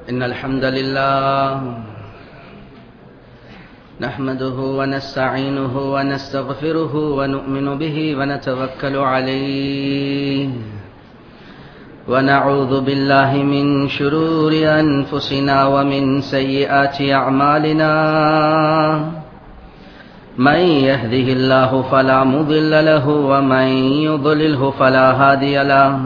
إن الحمد لله نحمده ونستعينه ونستغفره ونؤمن به ونتوكل عليه ونعوذ بالله من شرور أنفسنا ومن سيئات أعمالنا من يهده الله فلا مضل له ومن يضلله فلا هادي له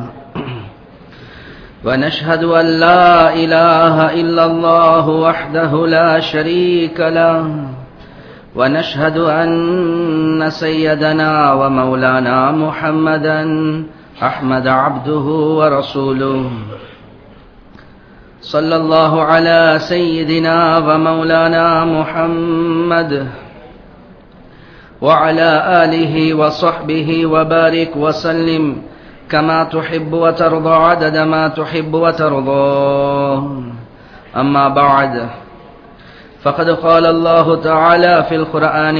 ونشهد أن لا إله إلا الله وحده لا شريك له ونشهد أن سيدنا ومولانا محمدا أحمد عبده ورسوله صلى الله على سيدنا ومولانا محمد وعلى آله وصحبه وبارك وسلم كما تحب وترضى عدد ما تحب وترضى أما بعد فقد قال الله تعالى في القرآن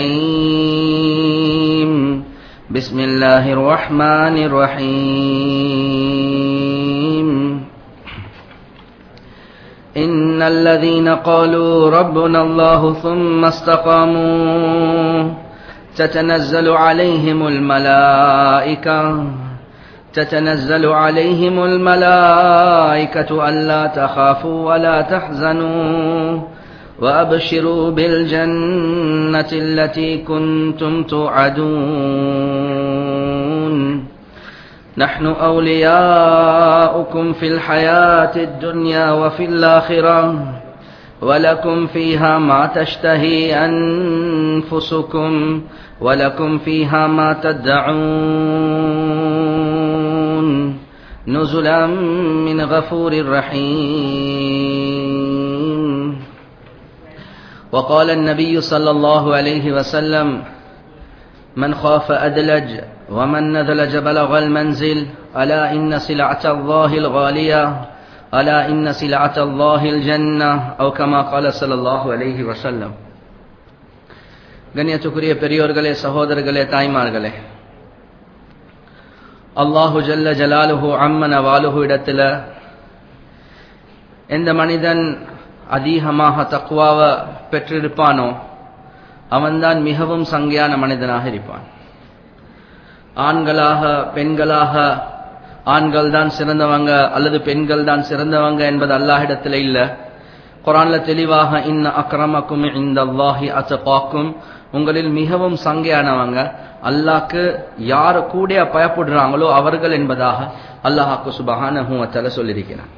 الكريم بسم الله الرحمن الرحيم إن الذين قالوا ربنا الله ثم استقاموا تتنزل عليهم الملائكة تتنزل عليهم الملائكة ألا تخافوا ولا تحزنوا وأبشروا بالجنة التي كنتم توعدون نحن أولياؤكم في الحياة الدنيا وفي الآخرة ولكم فيها ما تشتهي أنفسكم ولكم فيها ما تدعون نزلا من غفور رحيم وقال النبي صلى الله عليه وسلم من خاف أدلج ومن نذلج بلغ المنزل ألا إن سلعة الله الغالية ألا إن سلعة الله الجنة أو كما قال صلى الله عليه وسلم கண்ணியத்துக்குரிய பெரியோர்களே சகோதரர்களே தாய்மார்களே அல்லாஹு ஜல்ல ஜலாலுஹு அம்மன வாலுஹு இடத்துல எந்த மனிதன் அதிகமாக தக்குவாவை பெற்றிருப்பானோ அவன்தான் மிகவும் சங்கையான மனிதனாக இருப்பான் ஆண்களாக பெண்களாக ஆண்கள் தான் சிறந்தவங்க அல்லது பெண்கள் தான் சிறந்தவங்க என்பது அல்லாஹிடத்தில் இல்ல குரான்ல தெளிவாக இன்ன அக்ரமக்கும் இந்த அல்லாஹி அத்தகாக்கும் உங்களில் மிகவும் சங்கையானவங்க அல்லாக்கு யாரு கூட பயப்படுறாங்களோ அவர்கள் என்பதாக அல்லாஹாக்கு சுபகான சொல்லியிருக்கிறான்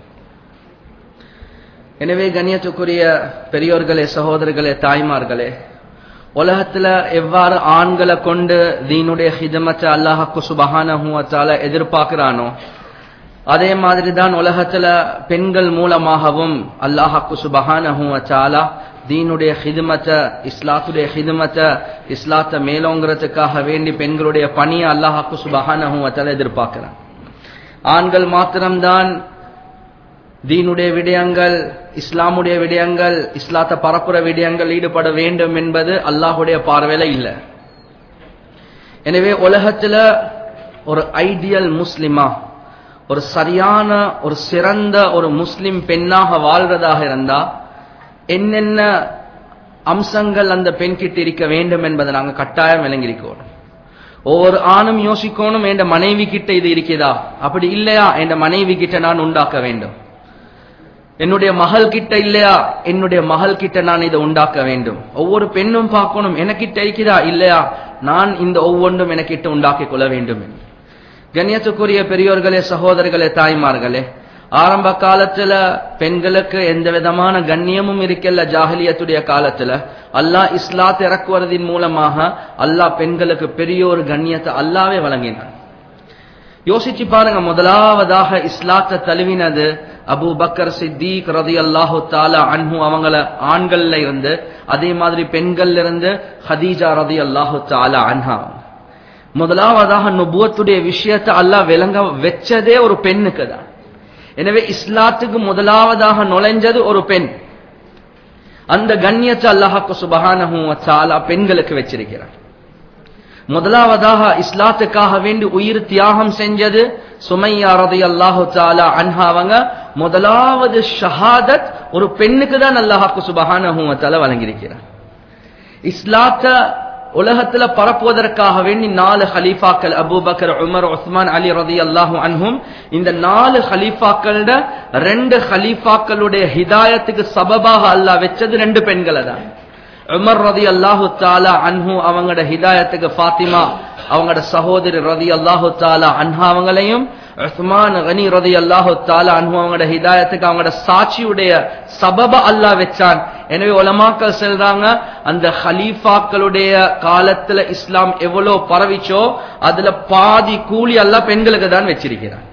எனவே கண்ணியத்துக்குரிய பெரியோர்களே சகோதரர்களே தாய்மார்களே உலகத்துல எவ்வாறு ஆண்களை கொண்டு தீனுடைய ஹிதமத்தை அல்லாஹாக்கு சுபகான எதிர்பார்க்கிறானோ அதே மாதிரி தான் உலகத்துல பெண்கள் மூலமாகவும் அல்லாஹாக்கு சுபகான தீனுடைய ஹிதுமத்தை இஸ்லாத்துடைய ஹிதுமத்தை இஸ்லாத்தை மேலோங்கிறதுக்காக வேண்டி பெண்களுடைய பணியை அல்லாஹாக்கு சுபகான எதிர்பார்க்கிறான் ஆண்கள் மாத்திரம்தான் தீனுடைய விடயங்கள் இஸ்லாமுடைய விடயங்கள் இஸ்லாத்தை பரப்புற விடயங்கள் ஈடுபட வேண்டும் என்பது அல்லாஹுடைய பார்வையில இல்லை எனவே உலகத்துல ஒரு ஐடியல் முஸ்லிமா ஒரு சரியான ஒரு சிறந்த ஒரு முஸ்லிம் பெண்ணாக வாழ்றதாக இருந்தா என்னென்ன அம்சங்கள் அந்த பெண் கிட்ட இருக்க வேண்டும் என்பதை நாங்க கட்டாயம் விளங்கியிருக்கணும் ஒவ்வொரு ஆணும் யோசிக்கணும் என் மனைவி கிட்ட இது இருக்கிறதா அப்படி இல்லையா என் மனைவி கிட்ட நான் உண்டாக்க வேண்டும் என்னுடைய மகள் கிட்ட இல்லையா என்னுடைய மகள் கிட்ட நான் இதை உண்டாக்க வேண்டும் ஒவ்வொரு பெண்ணும் பார்க்கணும் எனக்கிட்ட இருக்கிறதா இல்லையா நான் இந்த ஒவ்வொன்றும் எனக்கிட்ட உண்டாக்கிக் கொள்ள வேண்டும் கண்ணியத்துக்குரிய பெரியோர்களே சகோதரர்களே தாய்மார்களே ஆரம்ப காலத்துல பெண்களுக்கு எந்த விதமான கண்ணியமும் இருக்கல ஜாகலியத்துடைய காலத்துல அல்லாஹ் இஸ்லாத் இறக்குவதன் மூலமாக அல்லாஹ் பெண்களுக்கு பெரிய ஒரு கண்ணியத்தை அல்லாவே வழங்கினான் யோசிச்சு பாருங்க முதலாவதாக இஸ்லாத்தை தழுவினது அபு பக்கர் சித்திக் ரதி அல்லாஹு தாலா அன்ஹு அவங்கள ஆண்கள்ல இருந்து அதே மாதிரி பெண்கள்ல இருந்து ஹதீஜா ரதி அல்லாஹு தாலா அன்ஹா முதலாவதாக நுபுவத்துடைய விஷயத்தை அல்லாஹ் விளங்க வச்சதே ஒரு பெண்ணுக்கு தான் எனவே இஸ்லாத்துக்கு முதலாவதாக நுழைஞ்சது ஒரு பெண் அந்த கண்ணியத்தை அல்லாஹாக்கு சுபகானஹும் பெண்களுக்கு வச்சிருக்கிறார் முதலாவதாக இஸ்லாத்துக்காக வேண்டி உயிர் தியாகம் செஞ்சது சுமையா ரதி அல்லாஹு தாலா அன்ஹா அவங்க முதலாவது ஷஹாதத் ஒரு பெண்ணுக்கு தான் அல்லாஹாக்கு சுபஹானஹுவத்தால வழங்கியிருக்கிறார் இஸ்லாத்த உலகத்துல பரப்புவதற்காக வேண்டி நாலு ஹலீஃபாக்கள் அபூபக்கர் உமர் உஸ்மான் அலி ரதி அல்லாஹு அன்ஹும் இந்த நாலு ஹலீஃபாக்களோட ரெண்டு ஹலீஃபாக்களுடைய ஹிதாயத்துக்கு சபபாக அல்லாஹ் வச்சது ரெண்டு பெண்களை தான் உமர் ரதி அல்லாஹு தாலா அன்ஹு அவங்களோட ஹிதாயத்துக்கு ஃபாத்திமா அவங்களோட சகோதரி ரதி அல்லாஹு தாலா அன்ஹா அவங்களையும் உஸ்மான் கனி ரதி அல்லாஹு தாலா அன்ஹு அவங்களோட ஹிதாயத்துக்கு அவங்களோட சாட்சியுடைய சபப அல்லாஹ் வச்சான் எனவே உலமாக்கள் சொல்றாங்க அந்த ஹலீஃபாக்களுடைய காலத்துல இஸ்லாம் எவ்வளவு பரவிச்சோ அதுல பாதி கூலி அல்லாஹ் பெண்களுக்கு தான் வச்சிருக்கிறான்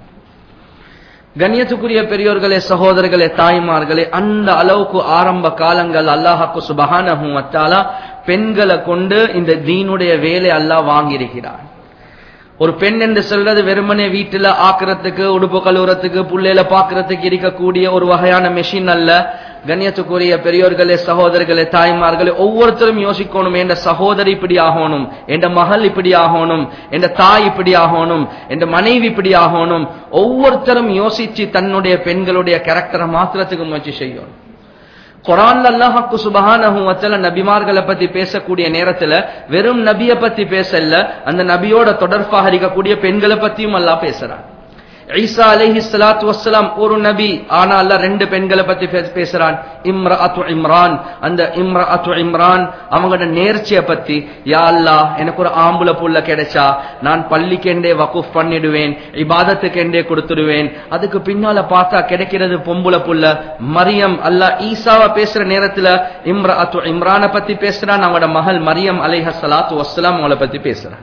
கண்ணியத்துக்குரிய பெரியோர்களே சகோதரர்களே தாய்மார்களே அந்த அளவுக்கு ஆரம்ப காலங்கள் அல்லாஹாக்கு சுபஹானஹு வத்தாலா பெண்களை கொண்டு இந்த தீனுடைய வேலை அல்லாஹ் வாங்கியிருக்கிறான் ஒரு பெண் என்று சொல்றது வெறுமனே வீட்டுல ஆக்குறதுக்கு உடுப்பு கழுவுறதுக்கு புள்ளையில பாக்குறதுக்கு இருக்கக்கூடிய ஒரு வகையான மெஷின் அல்ல கண்ணியத்துக்குரிய பெரியோர்களே சகோதரர்களே தாய்மார்களே ஒவ்வொருத்தரும் யோசிக்கணும் என்ற சகோதரி இப்படி ஆகணும் என்ற மகள் இப்படி ஆகணும் என்ற தாய் இப்படி ஆகணும் என்ற மனைவி இப்படி ஆகணும் ஒவ்வொருத்தரும் யோசிச்சு தன்னுடைய பெண்களுடைய கேரக்டரை மாத்திரத்துக்கு முயற்சி செய்யணும் குரான் அல்லாஹாக்கு சுபஹானஹு வத்தல நபிமார்களை பத்தி பேசக்கூடிய நேரத்துல வெறும் நபிய பத்தி பேசல அந்த நபியோட தொடர்பாக இருக்கக்கூடிய பெண்களை பத்தியும் அல்லாஹ் பேசுறான் ஈசா அலைஹி ஸலாத்து வஸ்ஸலாம் ஒரு நபி ஆனா அல்லாஹ் ரெண்டு பெண்களை பத்தி பேசுறான் இம்ரஅத்து இம்ரான் அந்த இம்ரஅத்து இம்ரான் அவங்களோட நேர்ச்சியை பத்தி யா அல்லாஹ் எனக்கு ஒரு ஆம்புல புள்ள கிடைச்சா நான் பள்ளிக்கெண்டே வகுஃப் பண்ணிடுவேன் இபாதத்துக்கெண்டே கொடுத்துடுவேன் அதுக்கு பின்னால பார்த்தா கிடைக்கிறது பொம்புல புள்ள மரியம் அல்லாஹ் ஈசாவை பேசுற நேரத்துல இம்ரஅத்து இம்ரானை பத்தி பேசுறான் அவங்களோட மகள் மரியம் அலைஹ ஸலாத்து வஸ்ஸலாம் அவங்கள பத்தி பேசுறான்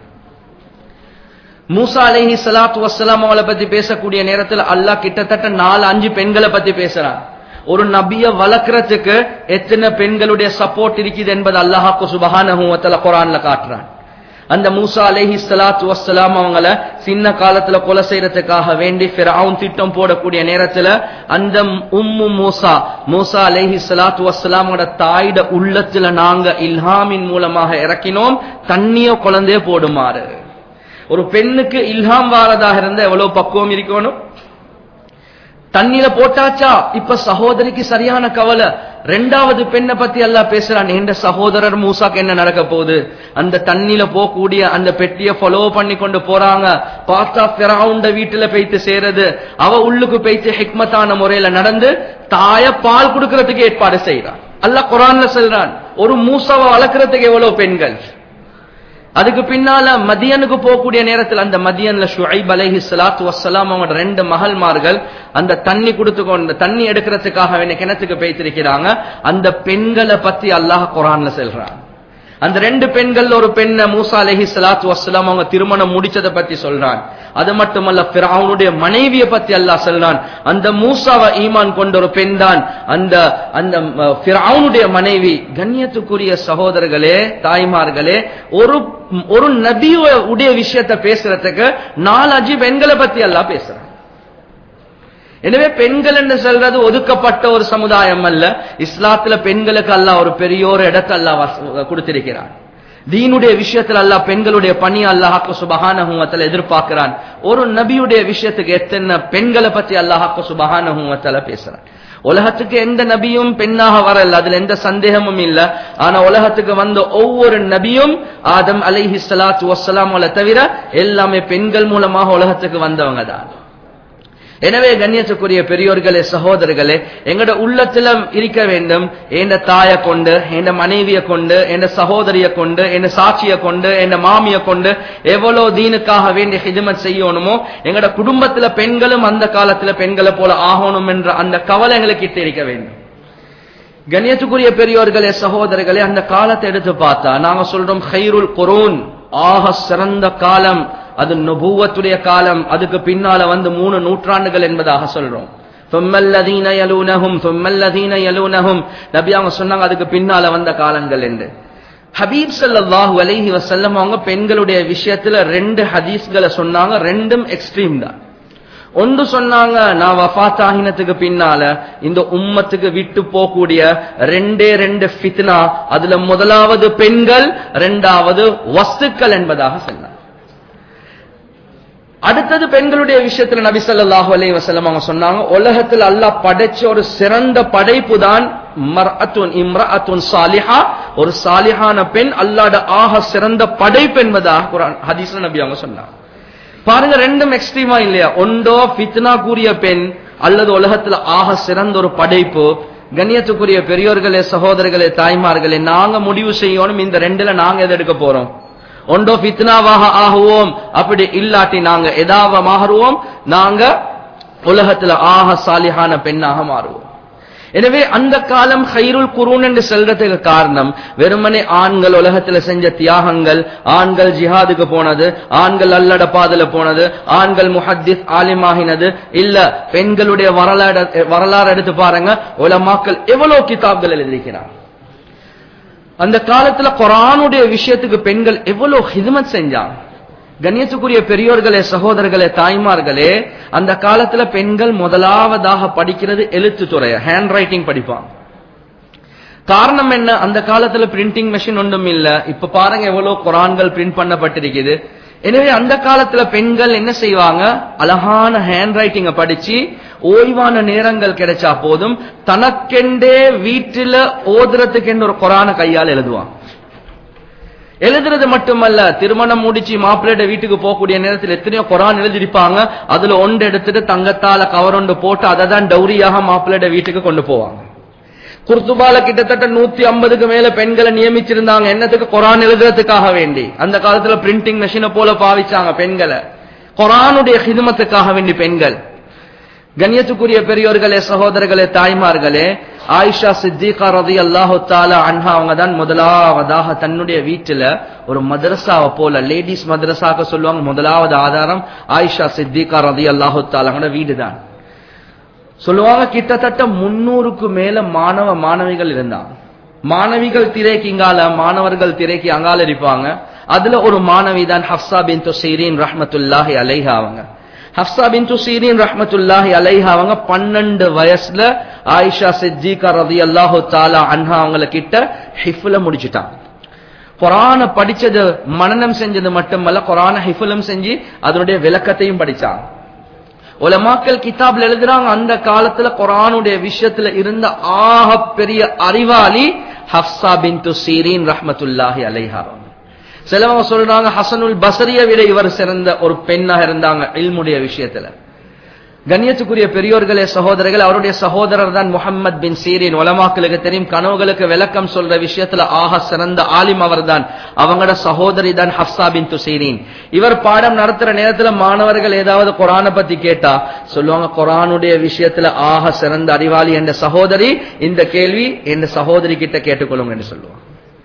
மூசா அலைஹி சலாத்து வசலாம் அவளை பத்தி பேசக்கூடிய நேரத்தில் அல்லாஹ் கிட்டத்தட்ட நாலு அஞ்சு பெண்களை பத்தி பேசுறான் ஒரு நபிய வளர்க்கறதுக்கு எத்தனை பெண்களுடைய சப்போர்ட் இருக்குது என்பது அல்லாஹாக்கு சுபஹானஹுவத்தல குரான்ல காட்டுறான் அந்த மூசா அலைஹி சலாத்து வசலாம் அவங்கள சின்ன காலத்துல கொலை செய்யறதுக்காக வேண்டி ஃபிரவுன் திட்டம் போடக்கூடிய நேரத்துல அந்த உம்மு மூசா மூசா அலைஹி சலாத்து வசலாமோட தாயிட உள்ளத்துல நாங்க இல்ஹாமின் மூலமாக இறக்கினோம் தண்ணிய குழந்தைய போடுமாறு ஒரு பெண்ணுக்கு இல்ஹாம் வாரதாக இருந்த எவ்வளவு பக்குவம் இருக்கணும் தண்ணியில போட்டாச்சா இப்ப சகோதரிக்கு சரியான கவலை ரெண்டாவது பெண்ணை பத்தி எல்லாம் பேசுறான் என்ற சகோதரர் மூசாக்கு என்ன நடக்க போகுது அந்த தண்ணியில போகக்கூடிய அந்த பெட்டிய ஃபாலோ பண்ணி கொண்டு போறாங்க பார்த்தா பிறவுண்ட வீட்டுல போய்த்து சேருது அவ உள்ளுக்கு போய்த்து ஹிக்மத்தான முறையில நடந்து தாய பால் கொடுக்கறதுக்கு ஏற்பாடு செய்யறான் அல்ல குரான்ல சொல்றான் ஒரு மூசாவை வளர்க்கறதுக்கு எவ்வளவு பெண்கள் அதுக்கு பின்னால மதியனுக்கு போகக்கூடிய நேரத்தில் அந்த மதியன்ல ஷுஐப் அலைஹி ஸலாத்து வஸ்ஸலாம் அவங்க ரெண்டு மகள்மார்கள் அந்த தண்ணி கொடுத்து கொண்டு தண்ணி எடுக்கிறதுக்காக வேண்டிய கிணத்துக்கு பேய்த்திருக்கிறாங்க அந்த பெண்களை பத்தி அல்லாஹ் குரான்ல சொல்றான் அந்த ரெண்டு பெண்கள் ஒரு பெண்ண மூசா அலஹி சலாத்து வசலாம் அவங்க திருமணம் முடிச்சதை பத்தி சொல்றான் அது மட்டுமல்ல அவனுடைய மனைவியை பத்தி அல்லாஹ் சொல்றான் அந்த மூசாவை ஈமான் கொண்ட ஒரு பெண் தான் அந்த அந்த அவனுடைய மனைவி கண்ணியத்துக்குரிய சகோதரர்களே தாய்மார்களே ஒரு ஒரு நபியுடைய விஷயத்தை பேசுறதுக்கு நாலஞ்சு பெண்களை பத்தி எல்லாம் பேசுறான் எனவே பெண்கள் என்று சொல்றது ஒதுக்கப்பட்ட ஒரு சமுதாயம் அல்ல இஸ்லாத்துல பெண்களுக்கு அல்ல ஒரு பெரிய ஒரு இடத்தை அல்ல கொடுத்திருக்கிறான் தீனுடைய விஷயத்துல அல்ல பெண்களுடைய பணி அல்லாஹாக்கு சுபகானஹூவத்தில் எதிர்பார்க்கிறான் ஒரு நபியுடைய விஷயத்துக்கு எத்தனை பெண்களை பத்தி அல்லாஹாக்கு சுபகானஹூவத்தில் பேசுறான் உலகத்துக்கு எந்த நபியும் பெண்ணாக வரல அதுல எந்த சந்தேகமும் இல்ல ஆனா உலகத்துக்கு வந்த ஒவ்வொரு நபியும் ஆதம் அலைஹி சலாத்து வசலாம் தவிர எல்லாமே பெண்கள் மூலமாக உலகத்துக்கு வந்தவங்க தான் எனவே கண்ணியத்துக்குரிய பெரியோர்களே சகோதரர்களே எங்கட உள்ளத்துல இருக்க வேண்டும் என் தாயை கொண்டு என் மனைவிய கொண்டு என் சகோதரிய கொண்டு என் சாட்சிய கொண்டு என் மாமிய கொண்டு எவ்வளவு தீனுக்காக வேண்டிய ஹிதமத் செய்யணுமோ எங்கட குடும்பத்துல பெண்களும் அந்த காலத்துல பெண்களை போல ஆகணும் என்ற அந்த கவலை எங்களுக்கு கிட்ட இருக்க வேண்டும் கண்ணியத்துக்குரிய பெரியோர்களே சகோதரர்களே அந்த காலத்தை எடுத்து பார்த்தா நாங்க சொல்றோம் ஹைருல் குரோன் ஆக சிறந்த காலம் அது நுபுவத்துடைய காலம் அதுக்கு பின்னால வந்து மூணு நூற்றாண்டுகள் என்பதாக சொல்றோம் தொம்மல்லதீன யலூனஹும் தொம்மல்லதீன யலூனஹும் நபி அவங்க சொன்னாங்க அதுக்கு பின்னால வந்த காலங்கள் என்று ஹபீப் சல்லாஹூ அலைஹி வசல்லம் அவங்க பெண்களுடைய விஷயத்துல ரெண்டு ஹதீஸ்களை சொன்னாங்க ரெண்டும் எக்ஸ்ட்ரீம் தான் ஒன்று சொன்னாங்க நான் வஃத் ஆகினத்துக்கு பின்னால இந்த உம்மத்துக்கு விட்டு போகக்கூடிய ரெண்டே ரெண்டு ஃபித்னா அதுல முதலாவது பெண்கள் இரண்டாவது வஸ்துக்கள் என்பதாக சொன்னாங்க அடுத்தது பெண்களுடைய விஷயத்துல நபி ஸல்லல்லாஹு அலைஹி வஸல்லம் அவங்க சொன்னாங்க உலகத்தில் அல்லாஹ் படைச்ச ஒரு சிறந்த படைப்பு தான் மர்அத்துன் இம்ரஅத்துன் சாலிஹா ஒரு சாலிஹான பெண் அல்லாஹ்ட ஆக சிறந்த படைப்பு என்பதாக குர்ஆன் ஹதீஸ்ல நபி அவங்க சொன்னாங்க பாருங்க ரெண்டும் எக்ஸ்ட்ரீமா இல்லையா ஒன்றோ ஃபித்னா கூறிய பெண் அல்லது உலகத்துல ஆக சிறந்த ஒரு படைப்பு கண்ணியத்துக்குரிய பெரியோர்களே சகோதரர்களே தாய்மார்களே நாங்க முடிவு செய்யணும் இந்த ரெண்டுல நாங்க எதை எடுக்க போறோம் ஒன்றோ ஃபித்னாவாக ஆகுவோம் அப்படி இல்லாட்டி நாங்க எதாவ மாறுவோம் நாங்க உலகத்துல ஆக சாலிஹான பெண்ணாக மாறுவோம் எனவே அந்த காலம் ஹைருல் குரூன் என்று செல்றதுக்கு காரணம் வெறுமனே ஆண்கள் உலகத்துல செஞ்ச தியாகங்கள் ஆண்கள் ஜிஹாதுக்கு போனது ஆண்கள் அல்லட பாதல போனது ஆண்கள் முஹத்திஸ் ஆலிமாகினது இல்ல பெண்களுடைய வரலாறு வரலாறு எடுத்து பாருங்க உலமாக்கள் எவ்வளவு கிதாப்கள் எழுதியிருக்கிறார் அந்த காலத்துல குரானுடைய விஷயத்துக்கு பெண்கள் எவ்வளவு ஹிதமத் செஞ்சாங்க கண்ணியத்துக்குரிய பெரியோர்களே சகோதரர்களே தாய்மார்களே அந்த காலத்துல பெண்கள் முதலாவதாக படிக்கிறது எழுத்து துறைய ஹேண்ட் ரைட்டிங் படிப்பாங்க காரணம் என்ன அந்த காலத்துல பிரிண்டிங் மெஷின் ஒன்றும் இல்ல இப்ப பாருங்க எவ்வளவு குரான்கள் பிரிண்ட் பண்ணப்பட்டிருக்குது எனவே அந்த காலத்துல பெண்கள் என்ன செய்வாங்க அழகான ஹேண்ட் ரைட்டிங்க படிச்சு ஓய்வான நேரங்கள் கிடைச்சா போதும் தனக்கெண்டே வீட்டில ஓதுறதுக்கென்று ஒரு குரான கையால் எழுதுவான் எழுதுறது மட்டுமல்ல திருமணம் முடிச்சு மாப்பிள்ளையோட வீட்டுக்கு போகக்கூடிய நேரத்தில் எத்தனையோ குரான் எழுதிருப்பாங்க அதுல ஒன்று எடுத்துட்டு தங்கத்தால கவர் ஒன்று போட்டு அதை தான் டௌரியாக மாப்பிள்ளையோட வீட்டுக்கு கொண்டு போவாங்க குர்துபால கிட்டத்தட்ட நூத்தி ஐம்பதுக்கு மேல பெண்களை நியமிச்சிருந்தாங்க என்னத்துக்கு குரான் எழுதுறதுக்காக வேண்டி அந்த காலத்துல பிரிண்டிங் மெஷினை போல பாவிச்சாங்க பெண்களை குரானுடைய ஹிதமத்துக்காக வேண்டி பெண்கள் கண்ணியத்துக்குரிய பெரியோர்களே சகோதரர்களே தாய்மார்களே ஆயிஷா சித்திகா ரதி அல்லாஹு தாலா அன்ஹா அவங்க தான் முதலாவதாக தன்னுடைய வீட்டுல ஒரு மதரசாவை போல லேடிஸ் மதரசாக்க சொல்லுவாங்க முதலாவது ஆதாரம் ஆயிஷா சித்திகா ரதி அல்லாஹு தாலாங்கட வீடு தான் சொல்லுவாங்க கிட்டத்தட்ட முன்னூறுக்கு மேல மாணவ மாணவிகள் இருந்தாங்க மாணவிகள் திரைக்கு இங்கால மாணவர்கள் திரைக்கு அங்கால இருப்பாங்க அதுல ஒரு மாணவி தான் ஹப்சா பின் சீரின் ரஹ்மத்துல்லாஹி அலைஹா அவங்க ஹப்சா பின் சீரின் ரஹ்மத்துல்லாஹி அலைஹா அவங்க பன்னெண்டு வயசுல ஆயிஷா சித்திகா ரதி அல்லாஹு தாலா அன்ஹா அவங்கள கிட்ட ஹிஃப்ல முடிச்சுட்டாங்க குரான படிச்சது மனநம் செஞ்சது மட்டுமல்ல குரான ஹிஃபுலம் செஞ்சு அதனுடைய விளக்கத்தையும் படிச்சாங்க உலமாக்கல் கிதாப்ல எழுதுறாங்க அந்த காலத்துல குரானுடைய விஷயத்துல இருந்த ஆக பெரிய அறிவாளி ஹப்சா பின் சீரின் ரஹ்மத்துல்லாஹி அலைஹா சிலவங்க சொல்றாங்க ஹசனுல் பசரிய விட இவர் சிறந்த ஒரு பெண்ணாக இருந்தாங்க இல்முடைய விஷயத்துல கண்ணியத்துக்குரிய பெரியோர்களே சகோதரர்கள் அவருடைய சகோதரர் தான் முகமது பின் சீரின் உலமாக்களுக்கு தெரியும் கனவுகளுக்கு விளக்கம் சொல்ற விஷயத்துல ஆக சிறந்த ஆலிம் அவர் தான் அவங்களோட சகோதரி தான் ஹப்சா பின் துசீரின் இவர் பாடம் நடத்துற நேரத்துல மாணவர்கள் ஏதாவது குரானை பத்தி கேட்டா சொல்லுவாங்க குரானுடைய விஷயத்துல ஆக சிறந்த அறிவாளி என்ற சகோதரி இந்த கேள்வி என் சகோதரி கிட்ட கேட்டுக்கொள்ளுங்க என்று சொல்லுவாங்க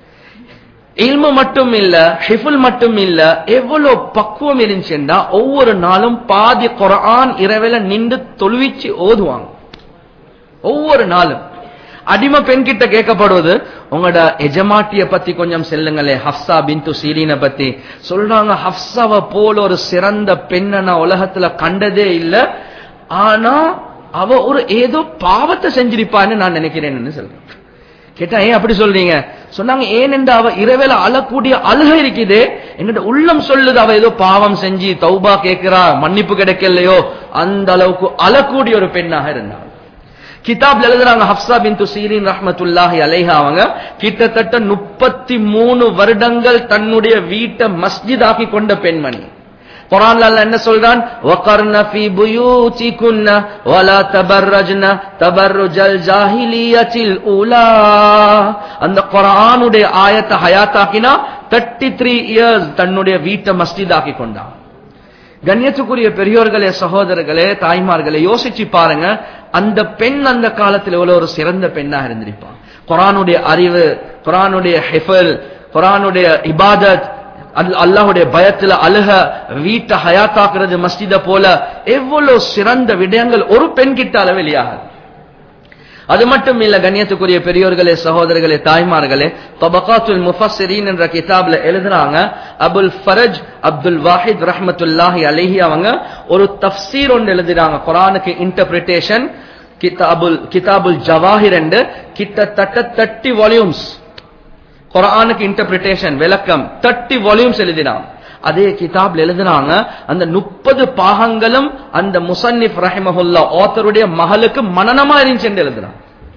இல்மு மட்டும் இல்ல ஹிஃபுல் மட்டும் இல்ல எவ்வளவு பக்குவம் இருந்துச்சுன்னா ஒவ்வொரு நாளும் பாதி குரான் இரவில நின்று தொழுவிச்சு ஓதுவாங்க ஒவ்வொரு நாளும் அடிமை பெண் கிட்ட கேட்கப்படுவது உங்களோட எஜமாட்டிய பத்தி கொஞ்சம் செல்லுங்களே ஹப்சா பிந்து சீரீனை பத்தி சொல்றாங்க ஹப்சாவை போல ஒரு சிறந்த பெண்ணை நான் உலகத்துல கண்டதே இல்ல ஆனா அவ ஒரு ஏதோ பாவத்தை செஞ்சிருப்பான்னு நான் நினைக்கிறேன்னு சொல்றேன் கேட்டா ஏன் அப்படி சொல்றீங்க சொன்னாங்க ஏனென்று அவ இரவேல அழக்கூடிய அழுகை இருக்குது என்னோட உள்ளம் சொல்லுது அவ ஏதோ பாவம் செஞ்சு தௌபா கேட்கிறா மன்னிப்பு கிடைக்கலையோ அந்த அளவுக்கு அழக்கூடிய ஒரு பெண்ணாக இருந்தாங்க கிதாப்ல எழுதுறாங்க ஹப்சா பின் சீரின் ரஹமத்துல்லாஹி அலைஹா அவங்க கிட்டத்தட்ட முப்பத்தி மூணு வருடங்கள் தன்னுடைய வீட்டை மஸ்ஜித் ஆக்கி கொண்ட பெண்மணி குரான்ல அல்லாஹ் என்ன சொல்றான் வகர்ன ஃபீ புயூதிகுன்ன வலா தபர்ரஜ்ன தபர்ருஜல் ஜாஹிலியத்தில் ஊலா அந்த குர்ஆனுடைய ஆயத்தை ஹயாத்தாக்கினா 33 இயர்ஸ் தன்னுடைய வீட்டை மஸ்ஜித் ஆக்கி கொண்டான் கண்ணியத்துக்குரிய பெரியோர்களே சகோதரர்களே தாய்மார்களே யோசிச்சு பாருங்க அந்த பெண் அந்த காலத்தில் எவ்வளவு ஒரு சிறந்த பெண்ணாக இருந்திருப்பான் குரானுடைய அறிவு குரானுடைய ஹிஃபல் குரானுடைய இபாதத் அல்லாஹுடைய பயத்துல அழுக வீட்டை ஹயாத்தாக்குறது மஸ்ஜித போல எவ்வளவு சிறந்த விடயங்கள் ஒரு பெண் கிட்ட வெளியாகாது அது மட்டும் இல்ல கண்ணியத்துக்குரிய பெரியோர்களே சகோதரர்களே தாய்மார்களே தபகாத்துல் முஃபஸ்ஸிரீன் என்ற கிதாப்ல எழுதுறாங்க அபுல் ஃபரஜ் அப்துல் வாஹித் ரஹ்மத்துல்லாஹி அலைஹி அவங்க ஒரு தஃப்சீர் ஒன்று எழுதுறாங்க குர்ஆனுக்கு இன்டர்பிரிட்டேஷன் கிதாபுல் கிதாபுல் ஜவாஹிர் என்று கிட்டத்தட்ட தேர்ட்டி வால்யூம்ஸ் குர்ஆனுக்கு இன்டர்பிரிட்டேஷன் விளக்கம் தேர்ட்டி வால்யூம்ஸ் எழுதினாங்க அதே கிதாப்ல எழுதுனாங்க அந்த முப்பது பாகங்களும் அந்த முசன்னிப் ரஹிமஹுல்லா ஆத்தருடைய மகளுக்கு மனநமா இருந்துச்சு எழுதுனாங்க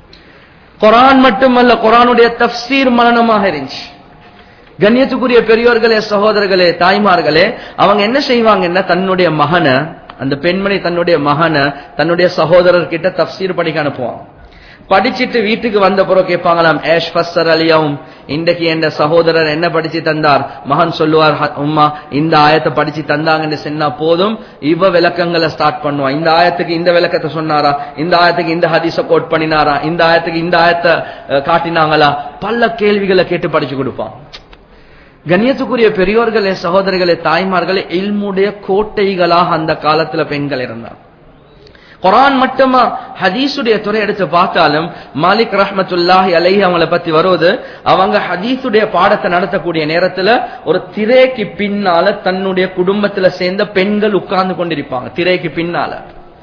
குரான் மட்டுமல்ல குரானுடைய தப்சீர் மனநமாக இருந்துச்சு கண்ணியத்துக்குரிய பெரியோர்களே சகோதரர்களே தாய்மார்களே அவங்க என்ன செய்வாங்கன்னா தன்னுடைய மகனை அந்த பெண்மணி தன்னுடைய மகனை தன்னுடைய சகோதரர் கிட்ட தப்சீர் படிக்க அனுப்புவாங்க படிச்சிட்டு வீட்டுக்கு வந்த பிறகு கேட்பாங்களாம் ஏஷ் ஃபஸ்ஸர் அலியாவும் இன்றைக்கு என் சகோதரர் என்ன படிச்சு தந்தார் மகன் சொல்லுவார் "ஹ- உம்மா இந்த ஆயத்தை படிச்சு தந்தாங்கன்னு சொன்னா போதும் இவ விளக்கங்களை ஸ்டார்ட் பண்ணுவான் இந்த ஆயத்துக்கு இந்த விளக்கத்தை சொன்னாரா இந்த ஆயத்துக்கு இந்த ஹதீஸ கோட் பண்ணினாரா இந்த ஆயத்துக்கு இந்த ஆயத்தை அஹ், காட்டினாங்களா பல கேள்விகளை கேட்டு படிச்சு கொடுப்பான் கண்ணியத்துக்குரிய பெரியோர்களே சகோதரர்களே தாய்மார்களே இல்முடைய கோட்டைகளாக அந்த காலத்துல பெண்கள் இருந்தார் குரான் மட்டுமா ஹதீஸுடைய துறை எடுத்து பார்த்தாலும் மாலிக் ரஹ்மத்துல்லாஹி அலைஹி அவங்கள பத்தி வருவது அவங்க ஹதீஸுடைய பாடத்தை நடத்தக்கூடிய நேரத்துல ஒரு திரைக்கு பின்னால தன்னுடைய குடும்பத்துல சேர்ந்த பெண்கள் உட்கார்ந்து கொண்டிருப்பாங்க திரைக்கு பின்னால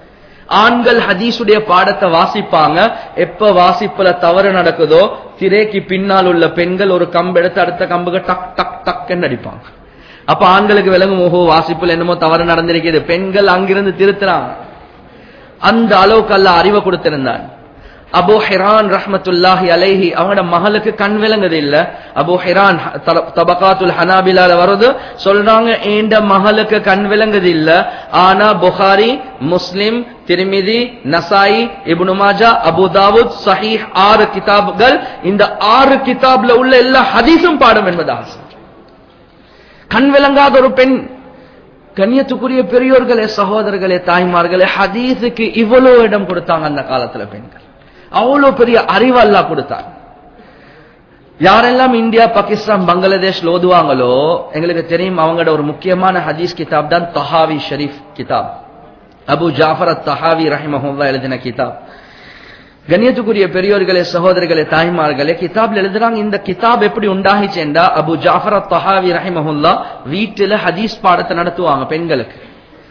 ஆண்கள் ஹதீஸுடைய பாடத்தை வாசிப்பாங்க எப்ப வாசிப்புல தவறு நடக்குதோ திரைக்கு பின்னால் உள்ள பெண்கள் ஒரு கம்பு எடுத்து அடுத்த கம்புக்கு டக் டக் டக்குன்னு அடிப்பாங்க அப்ப ஆண்களுக்கு விளங்கும் ஓஹோ வாசிப்புல என்னமோ தவறு நடந்திருக்கிறது பெண்கள் அங்கிருந்து திருத்துறாங்க அந்த அளவுக்கு அல்ல அறிவை கொடுத்திருந்தான் அபு ஹிரான் ரஹ்மத்துல்லாஹி அலைஹி அவங்களோட மகளுக்கு கண் விளங்குது இல்ல அபு ஹிரான் த- தபகாத்துல் ஹனாபிலால வருது சொல்றாங்க ஏண்ட மகளுக்கு கண் விளங்குது இல்ல ஆனா புகாரி முஸ்லிம் திருமிதி நசாயி இப்னு மாஜா அபு தாவூத் சஹீஹ் ஆறு கிதாப்கள் இந்த ஆறு கிதாப்ல உள்ள எல்லா ஹதீஸும் பாடம் என்பதாக கண் விளங்காத ஒரு பெண் கண்ணியத்துக்குரிய பெரியோர்களே சகோதரர்களே தாய்மார்களே ஹதீஸுக்கு இவ்வளவு இடம் கொடுத்தாங்க அந்த காலத்துல பெண்கள் அவ்வளவு பெரிய அறிவு அல்லாஹ் கொடுத்தாங்க யாரெல்லாம் இந்தியா பாகிஸ்தான் பங்களாதேஷ் ஓதுவாங்களோ எங்களுக்கு தெரியும் அவங்களோட ஒரு முக்கியமான ஹதீஸ் கிதாப் தான் தஹாவி ஷரீஃப் கிதாப் அபு ஜாஃபர் அத் தஹாவி ரஹிமஹுல்லா எழுதின கிதாப் கண்ணியத்துக்குரிய பெரியோர்களே சகோதரர்களே தாய்மார்களே கிதாப்ல எழுதுறாங்க இந்த கிதாப் எப்படி உண்டாகிச்சேண்டா அபு ஜாஃபர் அத் தஹாவி ரஹிமஹுல்லா வீட்டுல ஹதீஸ் பாடத்தை நடத்துவாங்க பெண்களுக்கு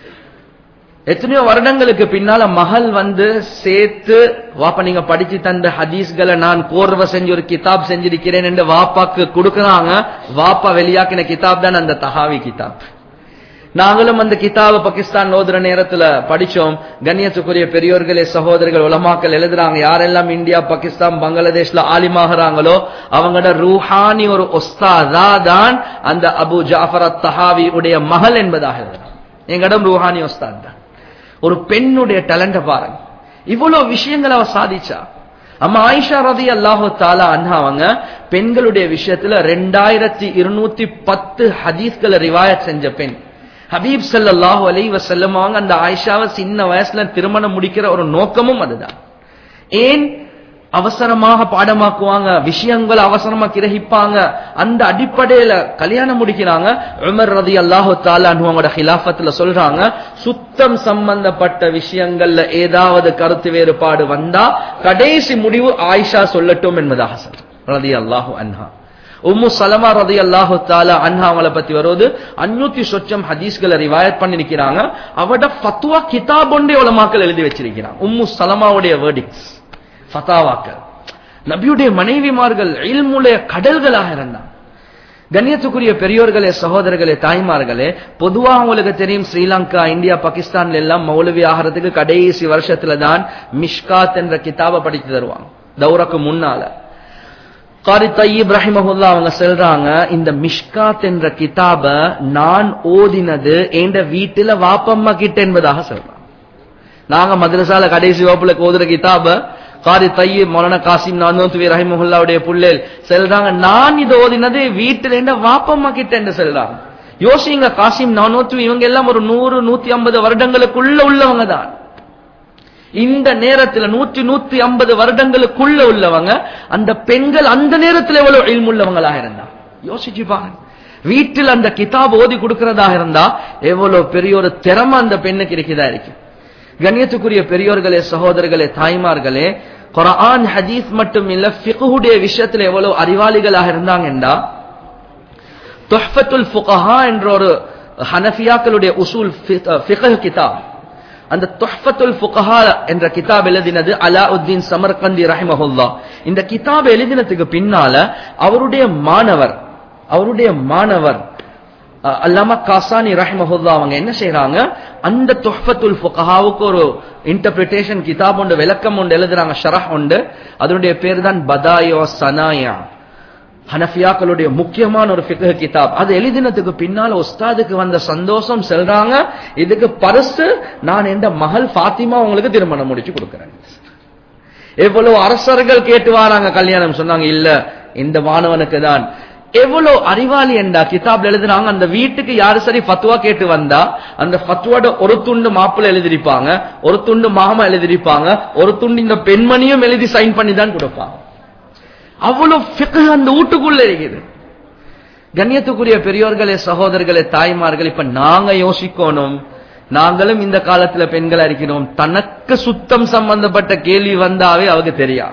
எத்தனையோ வருடங்களுக்கு பின்னால மகள் வந்து சேர்த்து வாப்பா நீங்க படிச்சு தந்த ஹதீஸ்களை நான் கோர்வை செஞ்சு ஒரு கிதாப் செஞ்சிருக்கிறேன் என்று வாப்பாக்கு கொடுக்கறாங்க வாப்பா வெளியாக்கின கிதாப் தான் அந்த தஹாவி கிதாப் நாங்களும் அந்த கிதாப பாகிஸ்தான் ஓதுற நேரத்துல படிச்சோம் கண்ணியத்துக்குரிய பெரியோர்களே சகோதரர்கள் உலமாக்கள் எழுதுறாங்க யாரெல்லாம் இந்தியா பாகிஸ்தான் பங்களாதேஷ்ல ஆலிமாகறாங்களோ அவங்களோட ரூஹானி ஒரு ஒஸ்தாதா தான் அந்த அபு ஜாஃபர் அத் தஹாவி உடைய மகள் என்பதாக எழுதுறாங்க எங்களிடம் ரூஹானி ஒஸ்தாத் தான் ஒரு பெண்ணுடைய டேலண்ட பாருங்க இவ்வளவு விஷயங்களை அவ சாதிச்சா அம்மா ஆயிஷா ரதி அல்லாஹு தாலா அண்ணா அவங்க பெண்களுடைய விஷயத்துல ரெண்டாயிரத்தி இருநூத்தி பத்து ஹதீஸ்களை ரிவாயத் செஞ்ச பெண் ஹபீப் ஸல்லல்லாஹு அலைஹி வஸல்லம் அவங்க அந்த ஆயிஷாவை சின்ன வயசுல திருமணம் முடிக்கிற ஒரு நோக்கமும் அதுதான் ஏன் அவசரமாக பாடமாக்குவாங்க விஷயங்களை அவசரமா கிரகிப்பாங்க அந்த அடிப்படையில கல்யாணம் முடிக்கிறாங்க உமர் ரதி அல்லாஹு தாலான்வங்களோட ஹிலாஃபத்துல சொல்றாங்க சுத்தம் சம்பந்தப்பட்ட விஷயங்கள்ல ஏதாவது கருத்து வேறுபாடு வந்தா கடைசி முடிவு ஆயிஷா சொல்லட்டும் என்பதாக சொல்ற ரதி அல்லாஹு அன்ஹா உம்மு சலமா ரதி அல்லாஹு தாலா அன்ஹா அவங்கள பத்தி வருவது அஞ்சூத்தி சொச்சம் ஹதீஸ்களை ரிவாயத் பண்ணிருக்கிறாங்க அவட ஃபத்வா கிதாப் ஒன்றே உலமாக்கள் எழுதி வச்சிருக்கிறாங்க உம்மு சலமாவுடைய வேர்டிக்ஸ் ஃபதாவாக்கள் நபியுடைய மனைவிமார்கள் இல்முடைய கடல்களாக இருந்தாங்க கண்ணியத்துக்குரிய பெரியோர்களே சகோதரர்களே தாய்மார்களே பொதுவா உங்களுக்கு தெரியும் ஸ்ரீலங்கா இந்தியா பாகிஸ்தான்ல எல்லாம் மௌலவி ஆகிறதுக்கு கடைசி வருஷத்துல தான் மிஷ்காத் என்ற கிதாபை படித்து தருவாங்க தௌரக்கு முன்னால காரி தையீப் ரஹிமஹுல்லா அவங்க சொல்றாங்க இந்த மிஷ்காத் என்ற கிதாப நான் ஓதினது என்ற வீட்டுல வாப்பம்மா கிட்ட என்பதாக சொல்றாங்க நாங்க மദ്രസാல கடைசி வகுப்புல ஓதுற கிதாப காரி தையீப் மௌலானா காசிம் நானூத்துவி ரஹிமஹுல்லாவுடைய புள்ளேல் சொல்றாங்க நான் இது ஓதினது வீட்டுல என்ற வாப்பம்மா கிட்ட என்று சொல்றாங்க யோசிங்க காசிம் நானூத்துவி இவங்க எல்லாம் ஒரு நூறு நூத்தி ஐம்பது வருடங்களுக்குள்ள உள்ளவங்க தான் இந்த நேரத்துல நூற்றி நூத்தி ஐம்பது வருடங்களுக்குள்ள உள்ளவங்க அந்த பெண்கள் அந்த நேரத்துல எவ்வளவு இல்முள்ளவங்களாக இருந்தா யோசிச்சு பாருங்க வீட்டில் அந்த கிதாப் ஓதி கொடுக்கிறதாக இருந்தா எவ்வளவு பெரிய ஒரு திறமை அந்த பெண்ணுக்கு இருக்குதா இருக்கு கண்ணியத்துக்குரிய பெரியோர்களே சகோதரர்களே தாய்மார்களே குரான் ஹதீஸ் மட்டும் இல்ல ஃபிகுடைய விஷயத்துல எவ்வளவு அறிவாளிகளாக இருந்தாங்கன்றா தொஹ்பத்துல் ஃபுகஹா என்ற ஒரு ஹனஃபியாக்களுடைய உசூல் ஃபிகஹ் கிதாப் அந்த தொஹ்பத்துல் ஃபுகஹா என்ற கிதாப் எழுதினது அலாவுத்தீன் சமர்கந்தி ரஹிமஹுல்லா இந்த கிதாப் எழுதினதுக்கு பின்னால அவருடைய மாணவர் அவருடைய மாணவர் அஹ், அல்லாமா காசானி ரஹிமஹுல்லா அவங்க என்ன செய்றாங்க அந்த தொஹ்பத்துல் ஃபுகஹாவுக்கு ஒரு இன்டர்பிரிட்டேஷன் கிதாப் உண்டு விளக்கம் உண்டு எழுதுறாங்க ஷரஹ் உண்டு அதனுடைய பேர் தான் பதாயோ சனாயா ஹனஃபியாக்களுடைய முக்கியமான ஒரு ஃபிக்ஹ் கிதாப் அது எழுதினதுக்கு பின்னால உஸ்தாதுக்கு வந்த சந்தோஷம் சொல்றாங்க இதுக்கு பரிசு நான் எந்த மகள் ஃபாத்திமா உங்களுக்கு திருமணம் முடிச்சு கொடுக்கிறேன் எவ்வளவு அரசர்கள் கேட்டு வராங்க கல்யாணம் சொன்னாங்க இல்ல இந்த மாணவனுக்கு தான் எவ்வளவு அறிவாளி என்றா கிதாப்ல எழுதுறாங்க அந்த வீட்டுக்கு யாரு சரி ஃபத்வா கேட்டு வந்தா அந்த ஃபத்வாட ஒரு துண்டு மாப்பிள்ளை எழுதிருப்பாங்க ஒரு துண்டு மாமா எழுதிருப்பாங்க ஒரு துண்டு இந்த பெண்மணியும் எழுதி சைன் பண்ணி தான் கொடுப்பாங்க அவ்வளவு ஃபிக்ஹ் அந்த வீட்டுக்குள்ள இருக்குது கண்ணியத்துக்குரிய பெரியோர்களே சகோதரர்களே தாய்மார்கள் இப்ப நாங்க யோசிக்கணும் நாங்களும் இந்த காலத்துல பெண்களா இருக்கிறோம் தனக்கு சுத்தம் சம்பந்தப்பட்ட கேள்வி வந்தாவே அவங்க தெரியா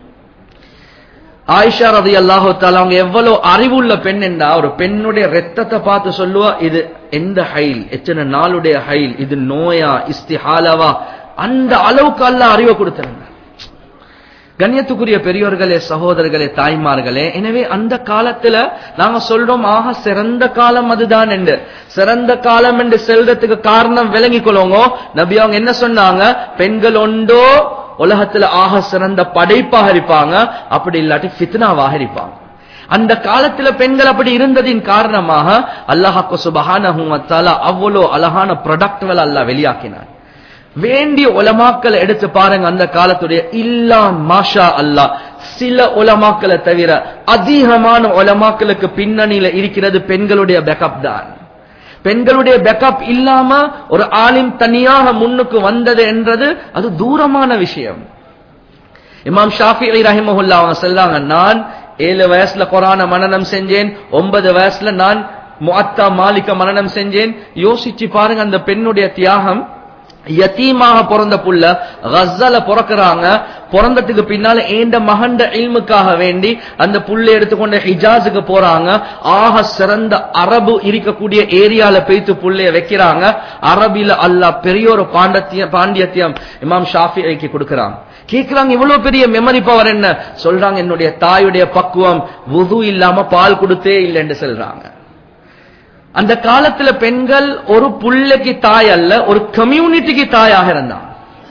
ஆயிஷா ரதி அல்லாஹு அவங்க எவ்வளவு அறிவுள்ள பெண் என்றா ஒரு பெண்ணுடைய ரத்தத்தை பார்த்து சொல்லுவா இது எந்த ஹைல் எத்தனை நாளுடைய ஹைல் இது நோயா இஸ்திஹாலவா அந்த அளவுக்கு அல்ல அறிவை கொடுத்திருந்தார் கண்ணியத்துக்குரிய பெரியோர்களே சகோதரர்களே தாய்மார்களே எனவே அந்த காலத்துல நாங்க சொல்றோம் ஆக சிறந்த காலம் அதுதான் என்று சிறந்த காலம் என்று செல்றதுக்கு காரணம் விளங்கிக் கொள்ளுங்க நபி அவங்க என்ன சொன்னாங்க பெண்கள் ஒன்றோ உலகத்துல ஆக சிறந்த படைப்பாக இருப்பாங்க அப்படி இல்லாட்டி ஃபித்னாவாக இருப்பாங்க அந்த காலத்துல பெண்கள் அப்படி இருந்ததின் காரணமாக அல்லாஹாக்கு சுபஹானஹு வ தஆலா அவ்வளோ அழகான ப்ராடக்ட்கள் அல்லாஹ் வெளியாக்கினார் வேண்டிய உலமாக்களை எடுத்து பாருங்க அந்த காலத்துடைய இல்லா மாஷா அல்லாஹ் சில உலமாக்களை தவிர அதிகமான உலமாக்களுக்கு பின்னணியில இருக்கிறது பெண்களுடைய பேக்கப் தான் பெண்களுடைய பேக்கப் இல்லாம ஒரு ஆலிம் தனியாக முன்னுக்கு வந்தது என்றது அது தூரமான விஷயம் இமாம் ஷாஃபி ரஹிமஹுல்லா அவங்க சொல்லாங்க நான் ஏழு வயசுல குரான மனனம் செஞ்சேன் ஒன்பது வயசுல நான் முஅத்தா மாலிக்க மனனம் செஞ்சேன் யோசிச்சு பாருங்க அந்த பெண்ணுடைய தியாகம் யத்தீமாக பிறந்த புள்ள கஸ்ஸல பிறக்கிறாங்க பிறந்ததுக்கு பின்னால ஏண்ட மகண்ட இல்முக்காக வேண்டி அந்த புள்ள எடுத்துக்கொண்ட ஹிஜாஸுக்கு போறாங்க ஆக சிறந்த அரபு இருக்கக்கூடிய ஏரியால போய்த்து புள்ளைய வைக்கிறாங்க அரபில அல்லாஹ் பெரிய ஒரு பாண்டத்தியம் பாண்டியத்தியம் இமாம் ஷாஃபிக்கு கொடுக்கறாங்க கேக்குறாங்க இவ்வளவு பெரிய மெமரி பவர் என்ன சொல்றாங்க என்னுடைய தாயுடைய பக்குவம் வுது இல்லாம பால் கொடுத்தே இல்லைன்னு சொல்றாங்க அந்த காலத்துல பெண்கள் ஒரு புள்ளைக்கு தாய் அல்ல ஒரு கம்யூனிட்டிக்கு தாயாக இருந்தாங்க